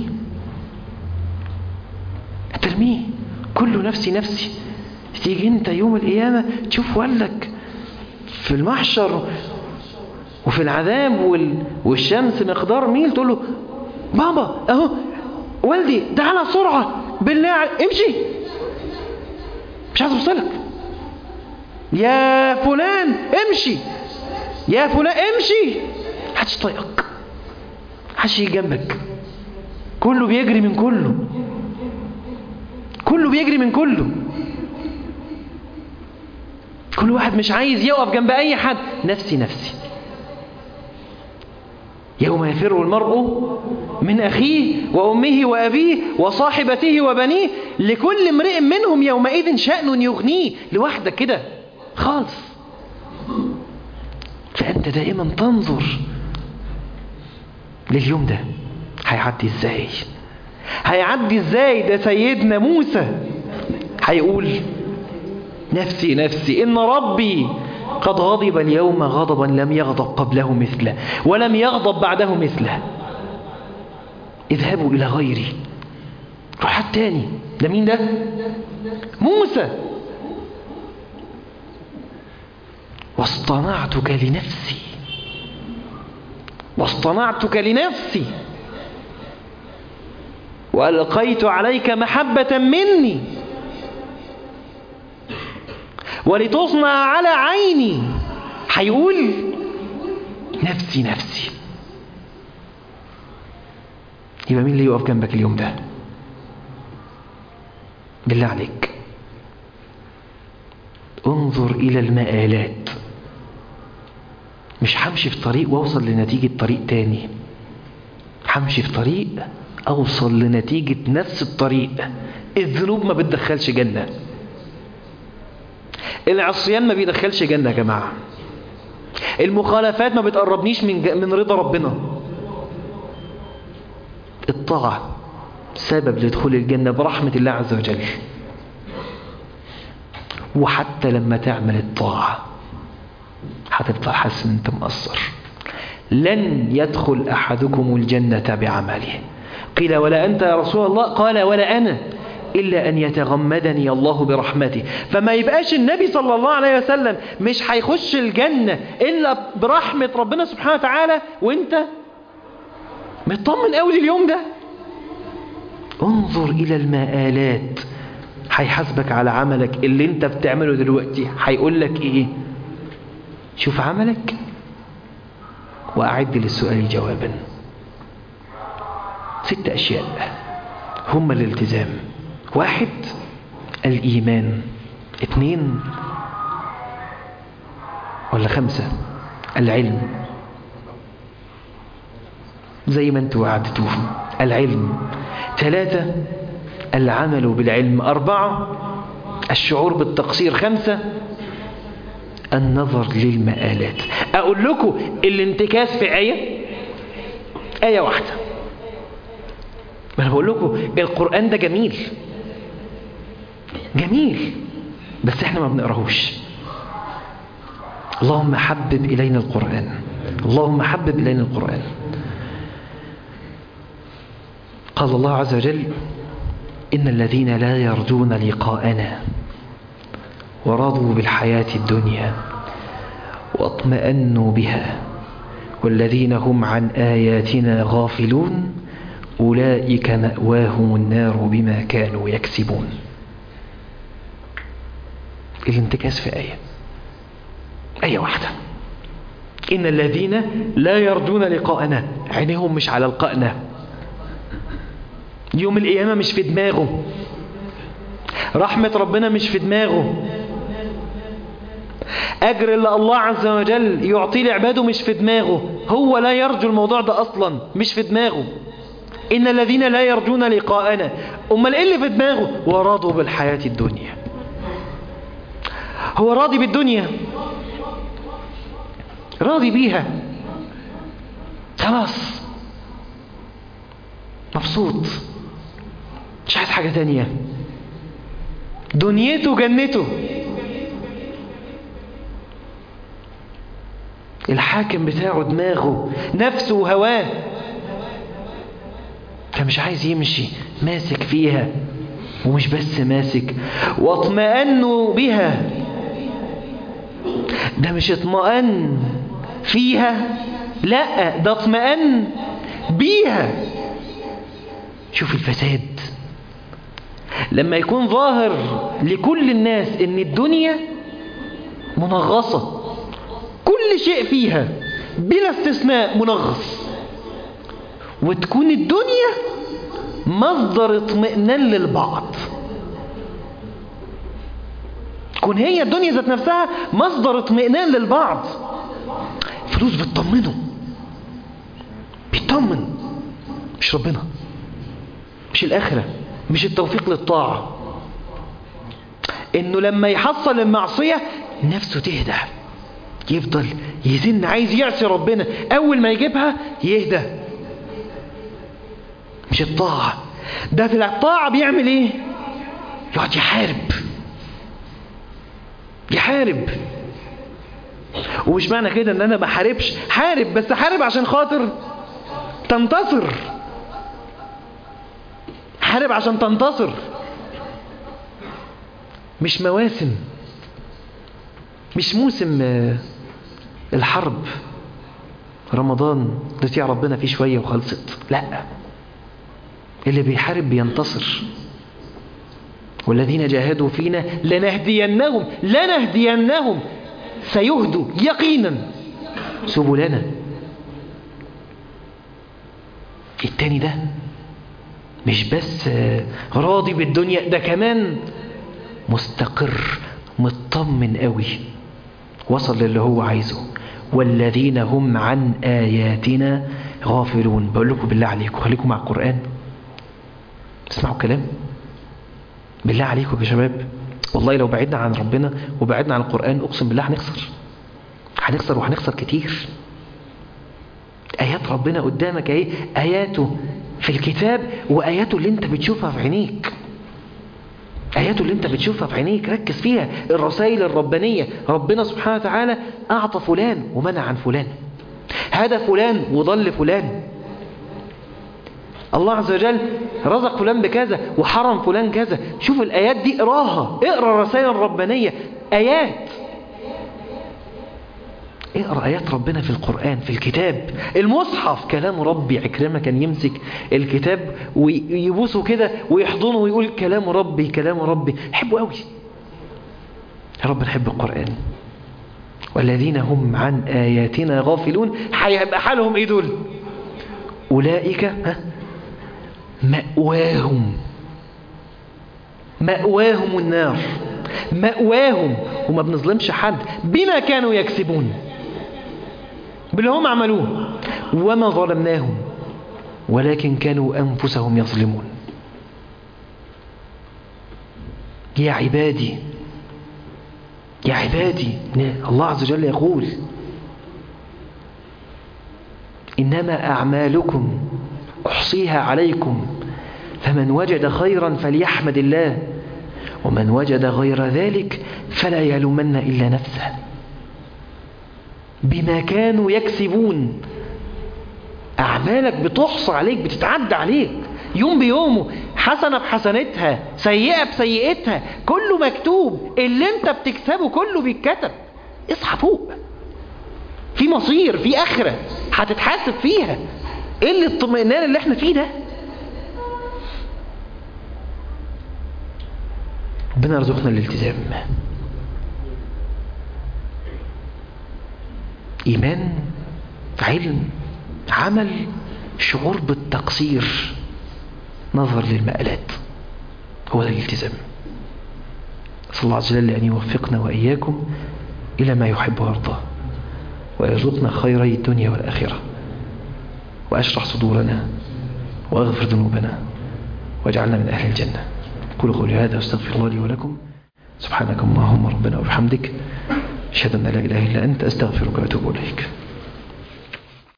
Speaker 1: هترميه كله نفسي نفسي تيجي انت يوم القيامة تشوف ولك في المحشر وفي العذاب وال... والشمس مقدار ميل تقول له بابا اهو والدي تعالى بسرعة بالله امشي مش عايز اوصلك يا فلان امشي يا فلان امشي محدش طايقك محدش يجي جنبك كله بيجري من كله كله بيجري من كله كل واحد مش عايز يقف جنب اي حد نفسي نفسي يوم يفر المرء من أخيه وأمه وأبيه وصاحبته وبنيه لكل امرئ منهم يومئذ شأن يغنيه لوحدك كده خالص فأنت دائما تنظر لليوم ده هيعدي ازاي هيعدي ازاي ده سيدنا موسى هيقول نفسي نفسي إن ربي قد غضب اليوم غضبا لم يغضب قبله مثله ولم يغضب بعده مثله اذهبوا إلى غيري روح حد تاني ده مين ده موسى واصطنعتك لنفسي واصطنعتك لنفسي وألقيت عليك محبة مني ولتصنع على عيني هيقول نفسي نفسي يبقى مين اللي يقف جنبك اليوم ده بالله عليك انظر إلى المآلات مش همشي في طريق واوصل لنتيجة طريق تاني همشي في طريق اوصل لنتيجة نفس الطريق الذنوب ما بتدخلش جنة العصيان ما بيدخلش جنة يا جماعة المخالفات ما بتقربنيش من من رضا ربنا الطاعة سبب لدخول الجنة برحمة الله عز وجل وحتى لما تعمل الطاعة هتفضل حاسس ان انت مقصر لن يدخل احدكم الجنة بعمله قيل ولا انت يا رسول الله قال ولا انا إلا أن يتغمدني الله برحمته فما يبقاش النبي صلى الله عليه وسلم مش هيخش الجنة إلا برحمة ربنا سبحانه وتعالى وانت مطمن قوي لليوم ده انظر إلى المآلات هيحاسبك على عملك اللي انت بتعمله دلوقتي هيقول لك ايه شوف عملك وأعد للسؤال جوابا ست أشياء هم الالتزام واحد الإيمان اثنين ولا خمسة العلم زي ما انتوا عدتوهم العلم ثلاثة العمل بالعلم أربعة الشعور بالتقصير خمسة النظر للمآلات أقول لكم الانتكاس في آية آية واحدة ما أنا بقول لكم القرآن ده جميل جميل بس احنا ما بنقراهوش اللهم حبب إلينا القرآن اللهم حبب إلينا القرآن قال الله عز وجل إن الذين لا يرجون لقاءنا ورضوا بالحياة الدنيا واطمأنوا بها والذين هم عن آياتنا غافلون أولئك مأواهم النار بما كانوا يكسبون الانتكاس في آية آية واحدة إن الذين لا يرجون لقاءنا عينهم مش على لقائنا يوم القيامة مش في دماغه رحمة ربنا مش في دماغه أجر اللي الله عز وجل يعطيه لعباده مش في دماغه هو لا يرجو الموضوع ده أصلا مش في دماغه إن الذين لا يرجون لقاءنا أمال إيه اللي في دماغه ورضوا بالحياة الدنيا هو راضي بالدنيا راضي بيها خلاص مبسوط مش عايز حاجة تانية دنيته جنته الحاكم بتاعه دماغه نفسه وهواه فمش عايز يمشي ماسك فيها ومش بس ماسك واطمأنوا بها ده مش اطمأن فيها لا ده اطمأن بيها شوف الفساد لما يكون ظاهر لكل الناس ان الدنيا منغصة كل شيء فيها بلا استثناء منغص وتكون الدنيا مصدر اطمئنان للبعض تكون هي الدنيا ذات نفسها مصدر اطمئنان للبعض فلوس بتطمنه بيطمن مش ربنا مش الآخرة مش التوفيق للطاعة انه لما يحصل المعصية نفسه تهدى يفضل يزن عايز يعصي ربنا اول ما يجيبها يهدى مش الطاعة ده في الطاعة بيعمل ايه يقعد يحارب يحارب ومش معنى كده ان انا بحاربش حارب بس حارب عشان خاطر تنتصر حارب عشان تنتصر مش مواسم مش موسم الحرب رمضان نطيع ربنا فيه شوية وخلصت لا اللي بيحارب بينتصر والذين جاهدوا فينا لنهدينهم لنهدينهم سيهدوا يقينا سبلنا التاني ده مش بس راضي بالدنيا ده كمان مستقر مطمن قوي وصل للي هو عايزه والذين هم عن آياتنا غافلون بقول لكم بالله عليكم خليكم مع القرآن تسمعوا الكلام بالله عليكم يا شباب والله لو بعدنا عن ربنا وبعدنا عن القرآن أقسم بالله هنخسر هنخسر وهنخسر كتير آيات ربنا قدامك اهي آياته في الكتاب وآياته اللي انت بتشوفها في عينيك آياته اللي انت بتشوفها في عينيك ركز فيها الرسائل الربانية ربنا سبحانه وتعالى أعطى فلان ومنع عن فلان هذا فلان وضل فلان الله عز وجل رزق فلان بكذا وحرم فلان كذا شوف الآيات دي اقراها اقرا الرسائل الربانية آيات اقرا آيات ربنا في القرآن في الكتاب المصحف كلام ربي عكرمة كان يمسك الكتاب ويبوسه كده ويحضنه ويقول كلام ربي كلام ربي حبه قوي يا رب نحب القرآن والذين هم عن آياتنا غافلون هيبقى حالهم ايه دول أولئك ها مأواهم مأواهم النار مأواهم وما بنظلمش حد بما كانوا يكسبون باللي هم عملوه وما ظلمناهم ولكن كانوا أنفسهم يظلمون يا عبادي يا عبادي الله عز وجل يقول إنما أعمالكم أحصيها عليكم فمن وجد خيرا فليحمد الله ومن وجد غير ذلك فلا يلومن إلا نفسه بما كانوا يكسبون أعمالك بتحصى عليك بتتعدى عليك يوم بيومه حسنة بحسنتها سيئة بسيئتها كله مكتوب اللي انت بتكسبه كله بيتكتب اصحى فوق في مصير في آخرة هتتحاسب فيها ايه اللي الطمئنان اللي احنا فيه ده ربنا يرزقنا الالتزام ايمان علم عمل شعور بالتقصير نظر للمآلات هو ده الالتزام صلى الله عز وجل أن يوفقنا وإياكم إلى ما يحب ويرضى ويرزقنا خيري الدنيا والآخرة وأشرح صدورنا وأغفر ذنوبنا واجعلنا من أهل الجنة قولوا قولي هذا واستغفر الله لي ولكم سبحانك اللهم ربنا وبحمدك أشهد أن لا إله إلا أنت أستغفرك وأتوب إليك